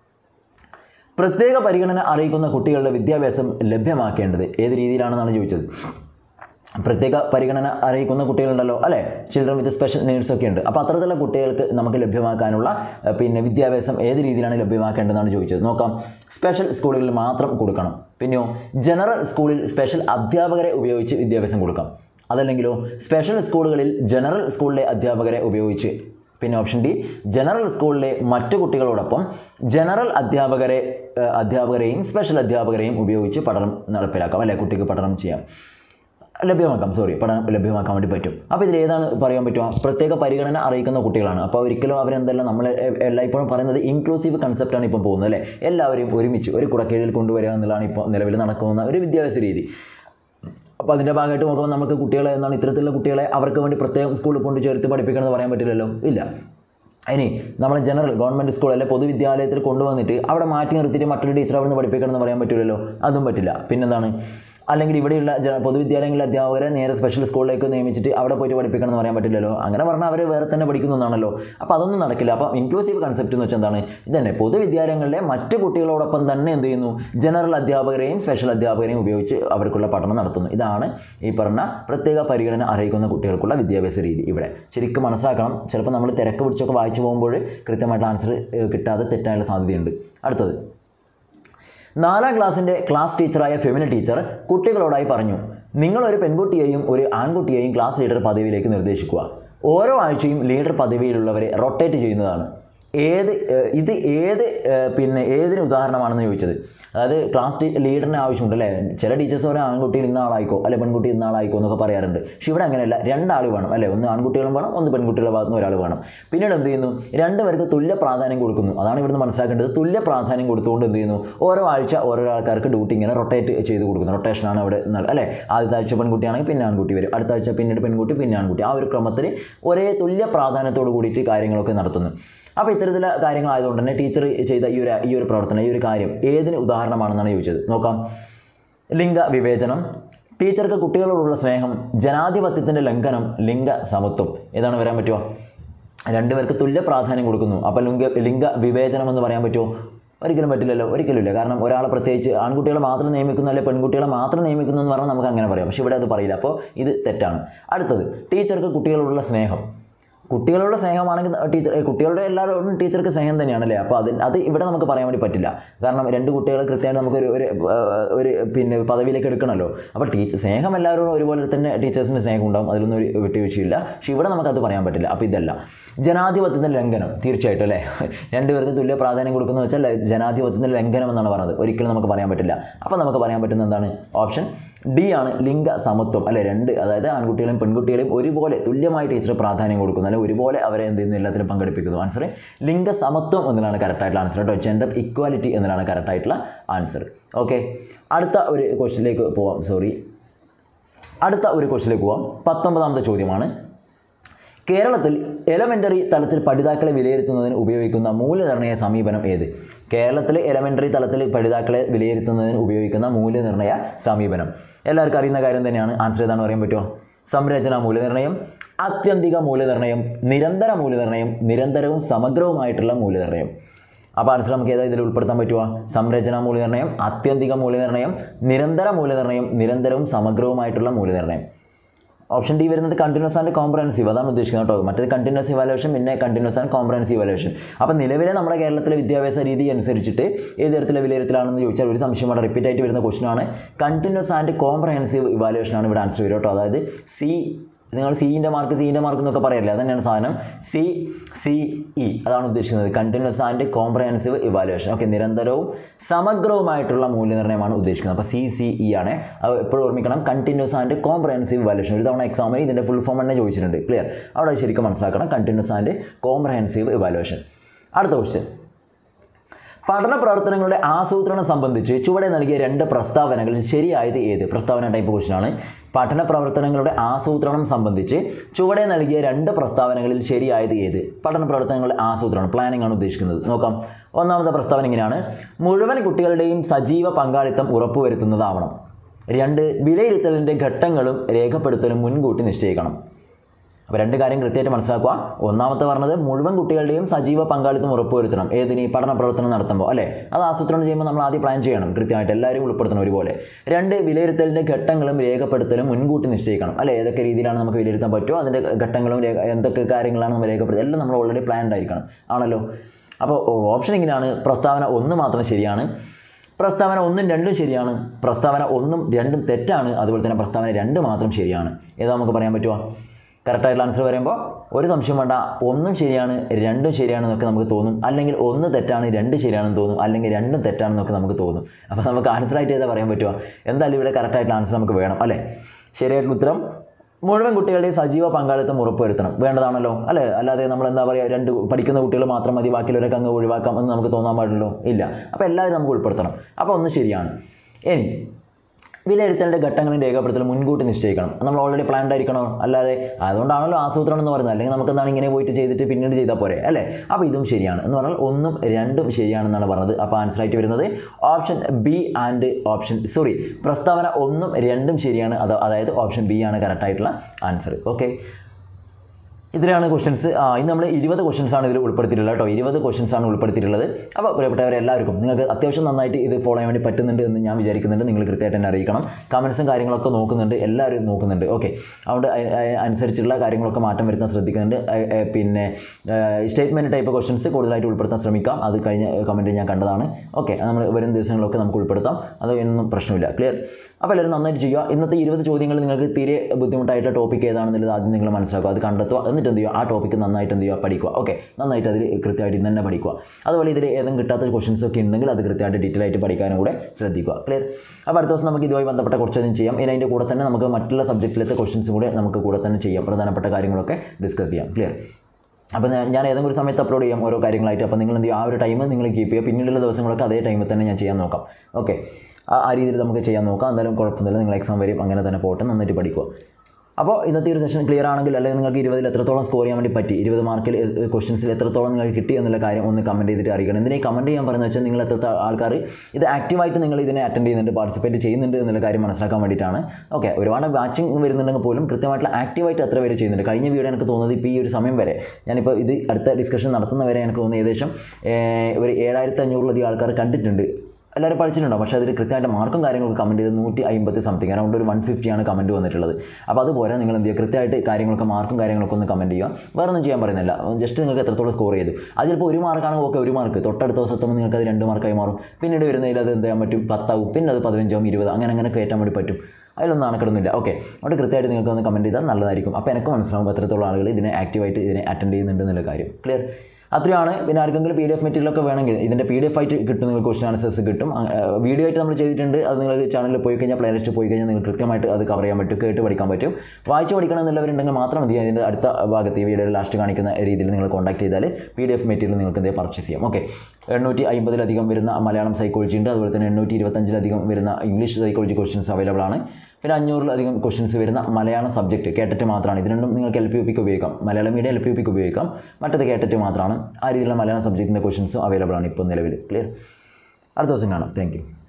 പ്രത്യേക പരിഗണന അറിയിക്കുന്ന കുട്ടികളുടെ വിദ്യാഭ്യാസം ലഭ്യമാക്കേണ്ടത് ഏത് രീതിയിലാണെന്നാണ് ചോദിച്ചത് പ്രത്യേക പരിഗണന അറിയിക്കുന്ന കുട്ടികളുണ്ടല്ലോ അല്ലേ ചിൽഡ്രൻ വിത്ത് സ്പെഷ്യൽ നീഡ്സ് ഒക്കെ ഉണ്ട് അപ്പോൾ അത്തരത്തിലുള്ള കുട്ടികൾക്ക് നമുക്ക് ലഭ്യമാക്കാനുള്ള അഹ്, പിന്നെ വിദ്യാഭ്യാസം ഏത് രീതിയിലാണ് ലഭ്യമാക്കേണ്ടതെന്നാണ് ചോദിച്ചത് നോക്കാം സ്പെഷ്യൽ സ്കൂളുകളിൽ മാത്രം കൊടുക്കണം പിന്നെയോ ജനറൽ സ്കൂളിൽ സ്പെഷ്യൽ അധ്യാപകരെ ഉപയോഗിച്ച് വിദ്യാഭ്യാസം കൊടുക്കാം അതല്ലെങ്കിലോ സ്പെഷ്യൽ സ്കൂളുകളിൽ ജനറൽ സ്കൂളിലെ അധ്യാപകരെ ഉപയോഗിച്ച് പിന്നെ ഓപ്ഷൻ ഡി ജനറൽ സ്കൂളിലെ മറ്റു കുട്ടികളോടൊപ്പം ജനറൽ അധ്യാപകരെ ഏഹ്, അധ്യാപകരെയും സ്പെഷ്യൽ അധ്യാപകരെയും ഉപയോഗിച്ച് പഠനം നടപ്പിലാക്കാം അല്ലെ കുട്ടിക്ക് പഠനം ചെയ്യാം ലഭ്യമാക്കാം സോറി പഠനം ലഭ്യമാക്കാൻ വേണ്ടി പറ്റും അപ്പോൾ ഇതിൽ ഏതാണ് പറയാൻ പറ്റുക പ്രത്യേക പരിഗണന അറിയിക്കുന്ന കുട്ടികളാണ് അപ്പോൾ ഒരിക്കലും അവരെന്തെല്ലാം നമ്മൾ എ- എല്ലായ്പ്പോഴും പറയുന്നത് ഇൻക്ലൂസീവ് കൺസെപ്റ്റാണ് ഇപ്പം പോകുന്നത് അല്ലേ എല്ലാവരെയും ഒരുമിച്ച് ഒരു കുടക്കീഴിൽ കൊണ്ടുവരിക എന്നുള്ളതാണ് ഇപ്പോൾ നിലവിൽ നടക്കുന്ന ഒരു വിദ്യാഭ്യാസ രീതി അപ്പോൾ അതിൻ്റെ ഭാഗമായിട്ട് നോക്കുമ്പോൾ നമുക്ക് കുട്ടികളെ എന്താണ് ഇത്തരത്തിലുള്ള കുട്ടികളെ അവർക്ക് വേണ്ടി പ്രത്യേകം സ്കൂളിൽ കൊണ്ട് ചേർത്ത് പഠിപ്പിക്കണമെന്ന് പറയാൻ പറ്റില്ലല്ലോ ഇല്ല ഇനി നമ്മൾ ജനറൽ ഗവൺമെൻറ് സ്കൂൾ അല്ലെ പൊതുവിദ്യാലയത്തിൽ കൊണ്ടുവന്നിട്ട് അവിടെ മാറ്റി നിർത്തിയിട്ട് മറ്റൊരു ടീച്ചർ അവിടെ നിന്ന് പഠിപ്പിക്കണമെന്ന് പറയാൻ പറ്റില്ലല്ലോ അതും പറ്റില്ല പിന്നെന്താണ് അല്ലെങ്കിൽ ഇവിടെയുള്ള ജ പൊതുവിദ്യാലയങ്ങളിലെ അധ്യാപകരെ നേരെ സ്പെഷ്യൽ സ്കൂളിലേക്ക് നിയമിച്ചിട്ട് അവിടെ പോയിട്ട് പഠിപ്പിക്കണം എന്ന് പറയാൻ പറ്റില്ലല്ലോ അങ്ങനെ പറഞ്ഞാൽ അവർ വേറെ തന്നെ പഠിക്കുന്നതാണല്ലോ അപ്പോൾ അതൊന്നും നടക്കില്ല അപ്പോൾ ഇൻക്ലൂസീവ് കൺസെപ്റ്റ് എന്ന് വെച്ചാൽ എന്താണ് ഇതന്നെ പൊതുവിദ്യാലയങ്ങളിലെ മറ്റ് കുട്ടികളോടൊപ്പം തന്നെ എന്ത് ചെയ്യുന്നു ജനറൽ അധ്യാപകരെയും സ്പെഷ്യൽ അധ്യാപകരെയും ഉപയോഗിച്ച് അവർക്കുള്ള പഠനം നടത്തുന്നു ഇതാണ് ഈ പറഞ്ഞ പ്രത്യേക പരിഗണന അറിയിക്കുന്ന കുട്ടികൾക്കുള്ള വിദ്യാഭ്യാസ രീതി ഇവിടെ ശരിക്കും മനസ്സിലാക്കണം ചിലപ്പോൾ നമ്മൾ തിരക്ക് പിടിച്ചൊക്കെ വായിച്ചു പോകുമ്പോൾ കൃത്യമായിട്ട് ആൻസർ കിട്ടാതെ തെറ്റാനുള്ള സാധ്യതയുണ്ട് അടുത്തത് നാലാം ക്ലാസ്സിൻ്റെ ക്ലാസ് ടീച്ചറായ ഫെമിന ടീച്ചർ കുട്ടികളോടായി പറഞ്ഞു നിങ്ങൾ ഒരു പെൺകുട്ടിയെയും ഒരു ആൺകുട്ടിയെയും ക്ലാസ് ലീഡർ പദവിയിലേക്ക് നിർദ്ദേശിക്കുക ഓരോ ആഴ്ചയും ലീഡർ പദവിയിലുള്ളവരെ റൊട്ടേറ്റ് ചെയ്യുന്നതാണ് ഏത് ഏഹ്, ഇത് ഏത് ഏഹ്, പിന്നെ ഏതിന് ഉദാഹരണമാണെന്ന് ചോദിച്ചത് അതായത് ക്ലാസ് ടീ ലീഡറിന് ആവശ്യമുണ്ട് അല്ലേ ചില ടീച്ചേഴ്സ് ഒരു ആൺകുട്ടി ഇന്ന ആളായിക്കോ അല്ലെ പെൺകുട്ടി ഇന്ന ആളായിക്കോ എന്നൊക്കെ പറയാറുണ്ട് പക്ഷെ ഇവിടെ അങ്ങനെയല്ല രണ്ടാൾ വേണം അല്ലേ ഒന്ന് ആൺകുട്ടികളും വേണം ഒന്ന് പെൺകുട്ടികളുടെ ഭാഗത്ത് നിന്ന് ഒരാൾ വേണം പിന്നീട് എന്ത് ചെയ്യുന്നു രണ്ടുപേർക്ക് തുല്യ പ്രാധാന്യം കൊടുക്കുന്നു അതാണ് ഇവിടുന്ന് മനസ്സിലാക്കേണ്ടത് തുല്യ പ്രാധാന്യം കൊടുത്തുകൊണ്ട് എന്ത് ചെയ്യുന്നു ഓരോ ആഴ്ച ഓരോ ആൾക്കാർക്ക് ഡ്യൂട്ടി ഇങ്ങനെ റൊട്ടേറ്റ് ചെയ്ത് കൊടുക്കുന്നു റൊട്ടേഷനാണ് അവിടെ നട- അല്ലേ ആദ്യത്തെ ആഴ്ച പെൺകുട്ടിയാണെങ്കിൽ പിന്നെ ആൺകുട്ടി വരും അടുത്ത ആഴ്ച പിന്നീട് പെൺകുട്ടി പിന്നെ ആൺകുട്ടി ആ ഒരു ക്രമത്തിൽ ഒരേ തുല്യ പ്രാധാന്യത്തോട് കൂടിയിട്ട് കാര്യങ്ങളൊക്കെ നടത്തുന്നു അപ്പോൾ ഇത്തരത്തിലുള്ള കാര്യങ്ങളായതുകൊണ്ട് തന്നെ ടീച്ചർ ചെയ്ത ഈ ഒരു ഈ ഒരു പ്രവർത്തനം ഈ ഒരു കാര്യം ഏതിന് ഉദാഹരണമാണെന്നാണ് ചോദിച്ചത് നോക്കാം ലിംഗ വിവേചനം ടീച്ചർക്ക് കുട്ടികളോടുള്ള സ്നേഹം ജനാധിപത്യത്തിൻ്റെ ലംഘനം ലിംഗ സമത്വം ഏതാണ് വരാൻ പറ്റുമോ രണ്ടുപേർക്ക് തുല്യ പ്രാധാന്യം കൊടുക്കുന്നു അപ്പോൾ ലിംഗ ലിംഗ വിവേചനം എന്ന് പറയാൻ പറ്റുമോ ഒരിക്കലും പറ്റില്ലല്ലോ ഒരിക്കലും ഇല്ല കാരണം ഒരാളെ പ്രത്യേകിച്ച് ആൺകുട്ടികളെ മാത്രം നിയമിക്കുന്നു അല്ലെങ്കിൽ പെൺകുട്ടികളെ മാത്രം നിയമിക്കുന്നു എന്ന് പറഞ്ഞാൽ നമുക്ക് അങ്ങനെ പറയാം പക്ഷേ ഇവിടെ അത് പറയില്ല അപ്പോൾ ഇത് തെറ്റാണ് അടുത്തത് ടീച്ചർക്ക് കുട്ടികളോടുള്ള സ്നേഹം കുട്ടികളുടെ സ്നേഹമാണെങ്കിൽ ടീച്ചർ ഏ, കുട്ടികളുടെ എല്ലാവരോടും ടീച്ചർക്ക് സ്നേഹം തന്നെയാണല്ലേ അപ്പോൾ അത് അത് ഇവിടെ നമുക്ക് പറയാൻ വേണ്ടി പറ്റില്ല കാരണം രണ്ട് കുട്ടികൾ കൃത്യമായിട്ട് നമുക്കൊരു ഒരു ആ, ഒരു പിന്നെ പദവിയിലേക്ക് എടുക്കണമല്ലോ അപ്പോൾ ടീച്ചർ സ്നേഹം എല്ലാവരോടും ഒരുപോലെ തന്നെ ടീച്ചേഴ്സിന് സ്നേഹം ഉണ്ടാവും അതിലൊന്നും ഒരു വിട്ടുവീഴ്ചയില്ല പക്ഷേ ഇവിടെ നമുക്കത് പറയാൻ പറ്റില്ല അപ്പോൾ ഇതല്ല ജനാധിപത്യത്തിൻ്റെ ലംഘനം തീർച്ചയായിട്ടും അല്ലേ രണ്ടുപേർക്ക് തുല്യ പ്രാധാന്യം കൊടുക്കുന്ന വെച്ചാൽ ജനാധിപത്യത്തിൻ്റെ ലംഘനം എന്നാണ് പറയുന്നത് ഒരിക്കലും നമുക്ക് പറയാൻ പറ്റില്ല അപ്പോൾ നമുക്ക് പറയാൻ പറ്റുന്ന എന്താണ് ഓപ്ഷൻ ഡി ആണ് ലിംഗ സമത്വം അല്ലെ രണ്ട് അതായത് ആൺകുട്ടികളെയും പെൺകുട്ടികളെയും ഒരുപോലെ തുല്യമായി ടീച്ചർ പ്രാധാന്യം കൊടുക്കുന്നു അല്ലെങ്കിൽ ഒരുപോലെ അവരെ എന്ത് ചെയ്യുന്നു എല്ലാത്തിലും പങ്കെടുപ്പിക്കുന്നു ആൻസർ ലിംഗ സമത്വം എന്നതാണ് കറക്റ്റ് ആയിട്ടുള്ള ആൻസർ കേട്ടോ ജെൻഡർ ഇക്വാലിറ്റി എന്നതാണ് കറക്റ്റ് ആയിട്ടുള്ള ആൻസർ ഓക്കെ അടുത്ത ഒരു ക്വസ്റ്റിലേക്ക് പോവാം സോറി അടുത്ത ഒരു ക്വസ്റ്റിലേക്ക് പോവാം പത്തൊമ്പതാമത്തെ ചോദ്യമാണ് കേരളത്തിൽ എലമെൻ്ററി തലത്തിൽ പഠിതാക്കളെ വിലയിരുത്തുന്നതിന് ഉപയോഗിക്കുന്ന മൂല്യനിർണ്ണയ സമീപനം ഏത് കേരളത്തിലെ എലമെൻ്ററി തലത്തിൽ പഠിതാക്കളെ വിലയിരുത്തുന്നതിന് ഉപയോഗിക്കുന്ന മൂല്യനിർണ്ണയ സമീപനം എല്ലാവർക്കും അറിയുന്ന കാര്യം തന്നെയാണ് ആൻസർ ഏതാണെന്ന് പറയാൻ പറ്റുമോ സംരചന മൂല്യനിർണ്ണയം ആത്യന്തിക മൂല്യനിർണ്ണയം നിരന്തര മൂല്യനിർണ്ണയം നിരന്തരവും സമഗ്രവുമായിട്ടുള്ള മൂല്യനിർണ്ണയം അപ്പോൾ ആൻസർ നമുക്ക് ഏതാ ഇതിൽ ഉൾപ്പെടുത്താൻ പറ്റുക സംരചന മൂല്യനിർണ്ണയം ആത്യന്തിക മൂല്യനിർണ്ണയം നിരന്തര മൂല്യനിർണ്ണയം നിരന്തരവും സമഗ്രവുമായിട്ടുള്ള മൂല്യനിർണ്ണയം ഓപ്ഷൻ ഡി വരുന്നത് കണ്ടിന്യൂസ് ആൻഡ് കോംപ്രഹെൻസീവ് അതാണ് ഉദ്ദേശിക്കുന്നത് കേട്ടോ മറ്റേത് കണ്ടിന്യൂസ് ഇവാലുവേഷൻ പിന്നെ കണ്ടിന്യൂസ് ആൻഡ് കോംപ്രഹെൻസീവ് ഇവാലുവേഷൻ അപ്പോൾ നിലവിലെ നമ്മുടെ കേരളത്തിലെ വിദ്യാഭ്യാസ രീതി അനുസരിച്ചിട്ട് ഏത് തരത്തിലെ വിലയിരുത്തലാണെന്ന് ചോദിച്ചാൽ ഒരു സംശയം അവിടെ റിപ്പീറ്റ് ആയിട്ട് വരുന്ന ക്വസ്റ്റൻ ആണ് കണ്ടിന്യൂസ് ആൻഡ് കോംപ്രഹെൻസീവ് ഇവാലുവേഷൻ ആണ് ഇവിടെ ആൻസർ വരും കേട്ടോ അതായത് സി നിങ്ങൾ സീൻ്റെ മാർക്ക് സീൻ്റെ മാർക്ക് എന്നൊക്കെ പറയല്ലേ അത് തന്നെയാണ് സാധനം സി സി ഇ അതാണ് ഉദ്ദേശിക്കുന്നത് continuous and comprehensive evaluation okay നിരന്തരവും സമഗ്രവുമായിട്ടുള്ള മൂല്യനിർണ്ണയമാണ് ഉദ്ദേശിക്കുന്നത് അപ്പോൾ സി സി ഇ ആണ് അത് എപ്പോഴും ഓർമ്മിക്കണം കണ്ടിന്യൂസ് ആൻഡ് കോംപ്രഹെൻസീവ് ഇവാലുവേഷൻ ഒരു തവണ എക്സാമിന് ഇതിൻ്റെ ഫുൾ ഫോം തന്നെ ചോദിച്ചിട്ടുണ്ട് ക്ലിയർ അവിടെ അത് ശരിക്കും മനസ്സിലാക്കണം കണ്ടിന്യൂസ് ആൻഡ് കോംപ്രഹെൻസീവ് ഇവാലുവേഷൻ അടുത്ത ക്വസ്റ്റ്യൻ പഠന പ്രവർത്തനങ്ങളുടെ ആസൂത്രണം സംബന്ധിച്ച് ചുവടെ നൽകിയ രണ്ട് പ്രസ്താവനകളിൽ ശരിയായത് ഏത് പ്രസ്താവന ടൈപ്പ് ക്വസ്റ്റ്യനാണ് പഠന പ്രവർത്തനങ്ങളുടെ ആസൂത്രണം സംബന്ധിച്ച് ചുവടെ നൽകിയ രണ്ട് പ്രസ്താവനകളിൽ ശരിയായത് ഏത് പഠന പ്രവർത്തനങ്ങളുടെ ആസൂത്രണം പ്ലാനിംഗ് ആണ് ഉദ്ദേശിക്കുന്നത് നോക്കാം ഒന്നാമത്തെ പ്രസ്താവന ഇങ്ങനെയാണ് മുഴുവൻ കുട്ടികളുടെയും സജീവ പങ്കാളിത്തം ഉറപ്പുവരുത്തുന്നതാവണം രണ്ട് വിലയിരുത്തലിൻ്റെ ഘട്ടങ്ങളും രേഖപ്പെടുത്തലും മുൻകൂട്ടി നിശ്ചയിക്കണം അപ്പോൾ രണ്ട് കാര്യം കൃത്യമായിട്ട് മനസ്സിലാക്കുക ഒന്നാമത്തെ പറഞ്ഞത് മുഴുവൻ കുട്ടികളുടെയും സജീവ പങ്കാളിത്തം ഉറപ്പുവരുത്തണം ഏതിന് ഈ പഠന പ്രവർത്തനം നടത്തുമ്പോൾ അല്ലേ അത് ആസൂത്രണം ചെയ്യുമ്പോൾ നമ്മൾ ആദ്യം പ്ലാൻ ചെയ്യണം കൃത്യമായിട്ട് എല്ലാവരും ഉൾപ്പെടുത്തണം ഒരുപോലെ രണ്ട് വിലയിരുത്തലിൻ്റെ ഘട്ടങ്ങളും രേഖപ്പെടുത്തലും മുൻകൂട്ടി നിശ്ചയിക്കണം അല്ലേ ഏതൊക്കെ രീതിയിലാണ് നമുക്ക് വിലയിരുത്താൻ പറ്റുമോ അതിൻ്റെ ഘട്ടങ്ങളും രേഖ എന്തൊക്കെ കാര്യങ്ങളാണ് നമ്മൾ രേഖപ്പെടുത്തുക എല്ലാം നമ്മൾ ഓൾറെഡി പ്ലാൻഡ് ആയിരിക്കണം ആണല്ലോ അപ്പോൾ ഓപ്ഷൻ ഇങ്ങനെയാണ് പ്രസ്താവന ഒന്ന് മാത്രം ശരിയാണ് പ്രസ്താവന ഒന്നും രണ്ടും ശരിയാണ് പ്രസ്താവന ഒന്നും രണ്ടും തെറ്റാണ് അതുപോലെ തന്നെ പ്രസ്താവന രണ്ട് മാത്രം ശരിയാണ് ഏതാ നമുക്ക് പറയാൻ പറ്റുമോ കറക്റ്റായിട്ടുള്ള ആൻസർ പറയുമ്പോൾ ഒരു സംശയം വേണ്ട ഒന്നും ശരിയാണ് രണ്ടും ശരിയാണെന്നൊക്കെ നമുക്ക് തോന്നും അല്ലെങ്കിൽ ഒന്ന് തെറ്റാണ് രണ്ട് ശരിയാണെന്ന് തോന്നും അല്ലെങ്കിൽ രണ്ടും തെറ്റാണെന്നൊക്കെ നമുക്ക് തോന്നും അപ്പോൾ നമുക്ക് ആൻസറായിട്ട് ഏതാ പറയാൻ പറ്റുമോ എന്തായാലും ഇവിടെ കറക്റ്റായിട്ടുള്ള ആൻസർ നമുക്ക് വേണം അല്ലേ ശരിയായിട്ടുള്ള ഉത്തരം മുഴുവൻ കുട്ടികളുടെയും സജീവ പങ്കാളിത്തം ഉറപ്പുവരുത്തണം വേണ്ടതാണല്ലോ അല്ലേ അല്ലാതെ നമ്മൾ എന്താ പറയുക രണ്ട് പഠിക്കുന്ന കുട്ടികൾ മാത്രം മതി ബാക്കിയുള്ളവരൊക്കെ അങ്ങ് ഒഴിവാക്കാം എന്ന് നമുക്ക് തോന്നാൻ പാടുള്ളൂ ഇല്ല അപ്പോൾ എല്ലാവരും നമുക്ക് ഉൾപ്പെടുത്തണം അപ്പോൾ ഒന്ന് ശരിയാണ് ഇനി വിലയിരുത്തലിൻ്റെ ഘട്ടങ്ങളും രേഖപ്പെടുത്തൽ മുൻകൂട്ടി നിശ്ചയിക്കണം നമ്മൾ ഓൾറെഡി പ്ലാൻഡ് ആയിരിക്കണോ അല്ലാതെ അതുകൊണ്ടാണല്ലോ ആസൂത്രണം എന്ന് പറയുന്നത് അല്ലെങ്കിൽ നമുക്ക് എന്താണ് ഇങ്ങനെ പോയിട്ട് ചെയ്തിട്ട് പിന്നീട് ചെയ്താൽ പോരെ അല്ലേ അപ്പോൾ ഇതും ശരിയാണ് എന്ന് പറഞ്ഞാൽ ഒന്നും രണ്ടും ശരിയാണെന്നാണ് പറഞ്ഞത് അപ്പോൾ ആൻസർ ആയിട്ട് വരുന്നത് option B and option sorry പ്രസ്താവന ഒന്നും രണ്ടും ശരിയാണ് അത് അതായത് ഓപ്ഷൻ ബി ആണ് കറക്റ്റായിട്ടുള്ള ആൻസർ ഓക്കെ ഇതിലാണ് ക്വസ്റ്റ്യൻസ് ആ ഇന്ന് നമ്മൾ ഇരുപത് ക്വസ്റ്റ്യൻസ് ആണ് ഇതിൽ ഉൾപ്പെടുത്തിയിട്ടുള്ളത് കേട്ടോ ഇരുപത് ക്വസ്റ്റ്യൻസ് ആണ് ഉൾപ്പെടുത്തിയിട്ടുള്ളത് അപ്പോൾ പ്രിയപ്പെട്ടവരെല്ലാവർക്കും നിങ്ങൾക്ക് അത്യാവശ്യം നന്നായിട്ട് ഇത് ഫോളോ ചെയ്യാൻ വേണ്ടി പറ്റുന്നുണ്ട് എന്ന് ഞാൻ വിചാരിക്കുന്നുണ്ട് നിങ്ങൾ കൃത്യമായിട്ട് തന്നെ അറിയിക്കണം കമൻസും കാര്യങ്ങളൊക്കെ നോക്കുന്നുണ്ട് എല്ലാവരും നോക്കുന്നുണ്ട് ഓക്കെ അതുകൊണ്ട് അ- അ- അനുസരിച്ചുള്ള കാര്യങ്ങളൊക്കെ മാറ്റം വരുത്താൻ ശ്രദ്ധിക്കുന്നുണ്ട് അ- അ- പിന്നെ സ്റ്റേറ്റ്മെൻറ്റ് ടൈപ്പ് ക്വസ്റ്റ്യൻസ് കൂടുതലായിട്ട് ഉൾപ്പെടുത്താൻ ശ്രമിക്കാം അത് കഴിഞ്ഞ കമൻറ്റ് ഞാൻ കണ്ടതാണ് ഓക്കെ നമ്മൾ വരും ദിവസങ്ങളിലൊക്കെ നമുക്ക് ഉൾപ്പെടുത്താം അത് ഒന്നും പ്രശ്നമില്ല ക്ലിയർ അപ്പോൾ എല്ലാവരും നന്നായിട്ട് ചെയ്യുക ഇന്നത്തെ ഇരുപത് ചോദ്യങ്ങൾ നിങ്ങൾക്ക് തീരെ ബുദ്ധിമുട്ടായിട്ട് ടോപ്പിക് ഏതാണെന്നുള്ളത് ആദ്യം നിങ്ങൾ മനസ്സിലാക്കുക അത് കണ്ടെത്തുക എന്നിട്ട് എന്ത് ചെയ്യുക ആ ടോപ്പിക്ക് നന്നായിട്ട് എന്ത് ചെയ്യുക പഠിക്കുക ഓക്കെ നന്നായിട്ട് അതിൽ കൃത്യമായിട്ട് ഇന്ന് തന്നെ പഠിക്കുക അതുപോലെ ഇതിൽ ഏതെങ്കിലും കിട്ടാത്ത ക്വസ്റ്റൻസ് ഒക്കെ ഉണ്ടെങ്കിൽ അത് കൃത്യമായിട്ട് ഡീറ്റെയിൽ ആയിട്ട് പഠിക്കാനും കൂടെ ശ്രദ്ധിക്കുക ക്ലിയർ അപ്പോൾ അടുത്ത ദിവസം നമുക്ക് ഇതുമായി ബന്ധപ്പെട്ട കുറച്ചധികം ചെയ്യാം ഇനി അതിൻ്റെ കൂടെ തന്നെ നമുക്ക് മറ്റുള്ള സബ്ജക്റ്റിലത്തെ ക്വസ്റ്റൻസും കൂടെ നമുക്ക് കൂടെ തന്നെ ചെയ്യാം പ്രധാനപ്പെട്ട കാര്യങ്ങളൊക്കെ ഡിസ്കസ് ചെയ്യാം ക്ലിയർ അപ്പോൾ ഞാൻ ഞാൻ ഏതെങ്കിലും ഒരു സമയത്ത് അപ്ലോഡ് ചെയ്യാം ഓരോ കാര്യങ്ങളായിട്ട് അപ്പോൾ നിങ്ങൾ എന്ത് ചെയ്യും ആ ഒരു ടൈം നിങ്ങൾ കീപ്പ് ചെയ്യുക പിന്നീടുള്ള ദിവസങ്ങളൊക്കെ അതേ ടൈമിൽ തന്നെ ഞാൻ ചെയ്യാൻ നോക്കാം ഓക്കെ ആ ആ രീതിയിൽ നമുക്ക് ചെയ്യാൻ നോക്കാം എന്തായാലും കുഴപ്പമൊന്നുമില്ല നിങ്ങൾ എക്സാം വരും അങ്ങനെ തന്നെ പോട്ടെ നന്നായിട്ട് പഠിക്കുക അപ്പോൾ ഇന്നത്തെ ഒരു സെഷൻ ക്ലിയർ ആണെങ്കിൽ അല്ലെങ്കിൽ നിങ്ങൾക്ക് ഇരുപതിൽ എത്രത്തോളം സ്കോർ ചെയ്യാൻ വേണ്ടി പറ്റി ഇരുപത് മാർക്കിൽ ക്വസ്റ്റൻസിൽ എത്രത്തോളം നിങ്ങൾക്ക് കിട്ടി എന്നുള്ള കാര്യം ഒന്ന് കമൻറ്റ് ചെയ്തിട്ട് അറിയിക്കണം എന്തിനാ കമൻറ്റ് ചെയ്യാൻ പറയുന്നത് വെച്ചാൽ നിങ്ങൾ എത്ര ആൾക്കാർ ഇത് ആക്റ്റീവായിട്ട് നിങ്ങൾ ഇതിനെ അറ്റൻഡ് ചെയ്യുന്നുണ്ട് പാർട്ടിസിപ്പേറ്റ് ചെയ്യുന്നുണ്ട് എന്നുള്ള കാര്യം മനസ്സിലാക്കാൻ വേണ്ടിയിട്ടാണ് ഓക്കെ ഒരുപാട് വാച്ചിങ് വരുന്നുണ്ടെങ്കിൽ പോലും കൃത്യമായിട്ടുള്ള ആക്റ്റീവായിട്ട് എത്ര പേര് ചെയ്യുന്നുണ്ട് കഴിഞ്ഞ വീഡിയോ എനിക്ക് തോന്നുന്നത് ഇപ്പോൾ ഈ ഒരു സമയം വരെ ഞാനിപ്പോൾ ഇത് അടുത്ത ഡിസ്കഷൻ നടത്തുന്ന വരെ എനിക്ക് തോന്നുന്നു ഏകദേശം ഏഹ്, ഒരു ഏഴായിരത്തി അഞ്ഞൂറിലധികം ആൾക്കാർ കണ്ടിട്ടുണ്ട് എല്ലാവരും പഠിച്ചിട്ടുണ്ടാവും പക്ഷേ അതിൽ കൃത്യമായിട്ട് മാർക്കും കാര്യങ്ങളൊക്കെ കമൻറ്റ് ചെയ്ത് നൂറ്റി അമ്പത്തി സംതിങ് അറൗണ്ട് ഒരു വൺ ഫിഫ്റ്റിയാണ് കമൻറ്റ് വന്നിട്ടുള്ളത് അപ്പോൾ അതുപോലെ നിങ്ങൾ എന്ത് ചെയ്യുക കൃത്യമായിട്ട് കാര്യങ്ങളൊക്കെ മാർക്കും കാര്യങ്ങളൊക്കെ ഒന്ന് കമൻറ്റ് ചെയ്യുക വേറെ ഒന്നും ചെയ്യാൻ പറയുന്നില്ല ജസ്റ്റ് നിങ്ങൾക്ക് എത്രത്തോളം സ്കോർ ചെയ്തു അത് ചിലപ്പോൾ ഒരു മാർക്കാണ് ഓക്കെ ഒരു മാർക്ക് തൊട്ടടുത്ത ദിവസം എത്തുമ്പോൾ നിങ്ങൾക്ക് അത് രണ്ട് മാർക്കായി മാറും പിന്നീട് വരുന്നതിൽ അത് എന്ത് ചെയ്യാൻ പറ്റും പത്താവും പിന്നെ അത് പതിനഞ്ചാവും ഇരുപത് അങ്ങനെ അങ്ങനെ കയറ്റാൻ വേണ്ടി പറ്റും അതിലൊന്നും നാണക്കെടുന്നില്ല ഓക്കെ അതുകൊണ്ട് കൃത്യമായിട്ട് നിങ്ങൾക്ക് ഒന്ന് കമൻറ്റ് ചെയ്താൽ നല്ലതായിരിക്കും അപ്പോൾ എനിക്ക് മനസ്സിലാവും എത്രത്തോളം ആളുകൾ ഇതിനെ ആക്റ്റീവായിട്ട് ഇതിനെ അറ്റൻഡ് ചെയ്യുന്നുണ്ട് എന്നുള്ള കാര്യം ക്ലിയർ അത്രയാണ് പിന്നെ ആർക്കെങ്കിലും പി ഡി എഫ് മെറ്റീരിയലൊക്കെ വേണമെങ്കിൽ ഇതിൻ്റെ പി ഡി എഫ് ആയിട്ട് കിട്ടും നിങ്ങൾക്ക് ക്വസ്റ്റൻ ആൻസേഴ്സ് കിട്ടും വീഡിയോ ആയിട്ട് നമ്മൾ ചെയ്തിട്ടുണ്ട് അത് നിങ്ങൾ ചാനലിൽ പോയി കഴിഞ്ഞാൽ പ്ലേലിസ്റ്റ് പോയി കഴിഞ്ഞാൽ നിങ്ങൾക്ക് കൃത്യമായിട്ട് അത് കവർ ചെയ്യാൻ പറ്റും കേട്ട് പഠിക്കാൻ പറ്റും വായിച്ച് പഠിക്കണം എന്നുള്ളവരുണ്ടെങ്കിൽ മാത്രം മതി അതിൻ്റെ അടുത്ത ഭാഗത്ത് ഈ വീഡിയോയിൽ ലാസ്റ്റ് കാണിക്കുന്ന രീതിയിൽ നിങ്ങൾ കോൺടാക്ട് ചെയ്താൽ പി ഡി എഫ് മെറ്റീരിയൽ നിങ്ങൾക്ക് എന്തെങ്കിലും പർച്ചേസ് ചെയ്യാം ഓക്കെ എണ്ണൂറ്റി അമ്പതിലധികം വരുന്ന മലയാളം സൈക്കോളജി ഉണ്ട് അതുപോലെ തന്നെ എണ്ണൂറ്റി ഇരുപത്തഞ്ചിലധികം വരുന്ന ഇംഗ്ലീഷ് സൈക്കോളജി ക്വസ്റ്റ്യൻസ് അവൈലബിൾ ആണ് പിന്നെ അഞ്ഞൂറിലധികം ക്വസ്റ്റ്യൻസ് വരുന്ന മലയാളം സബ്ജക്റ്റ് കേട്ടിട്ട് മാത്രമാണ് ഇത് രണ്ടും നിങ്ങൾക്ക് എൽ പി യു പിക്ക് ഉപയോഗിക്കാം Malayalam medium L P U പിക്ക് ഉപയോഗിക്കാം മറ്റത് കേട്ടിട്ട് മാത്രമാണ് ആ രീതിയിലുള്ള മലയാളം സബ്ജക്റ്റിൻ്റെ ക്വസ്റ്റ്യൻസും അവൈലബിൾ ആണ് ഇപ്പോൾ നിലവിൽ ക്ലിയർ അടുത്ത ദിവസം കാണാം താങ്ക്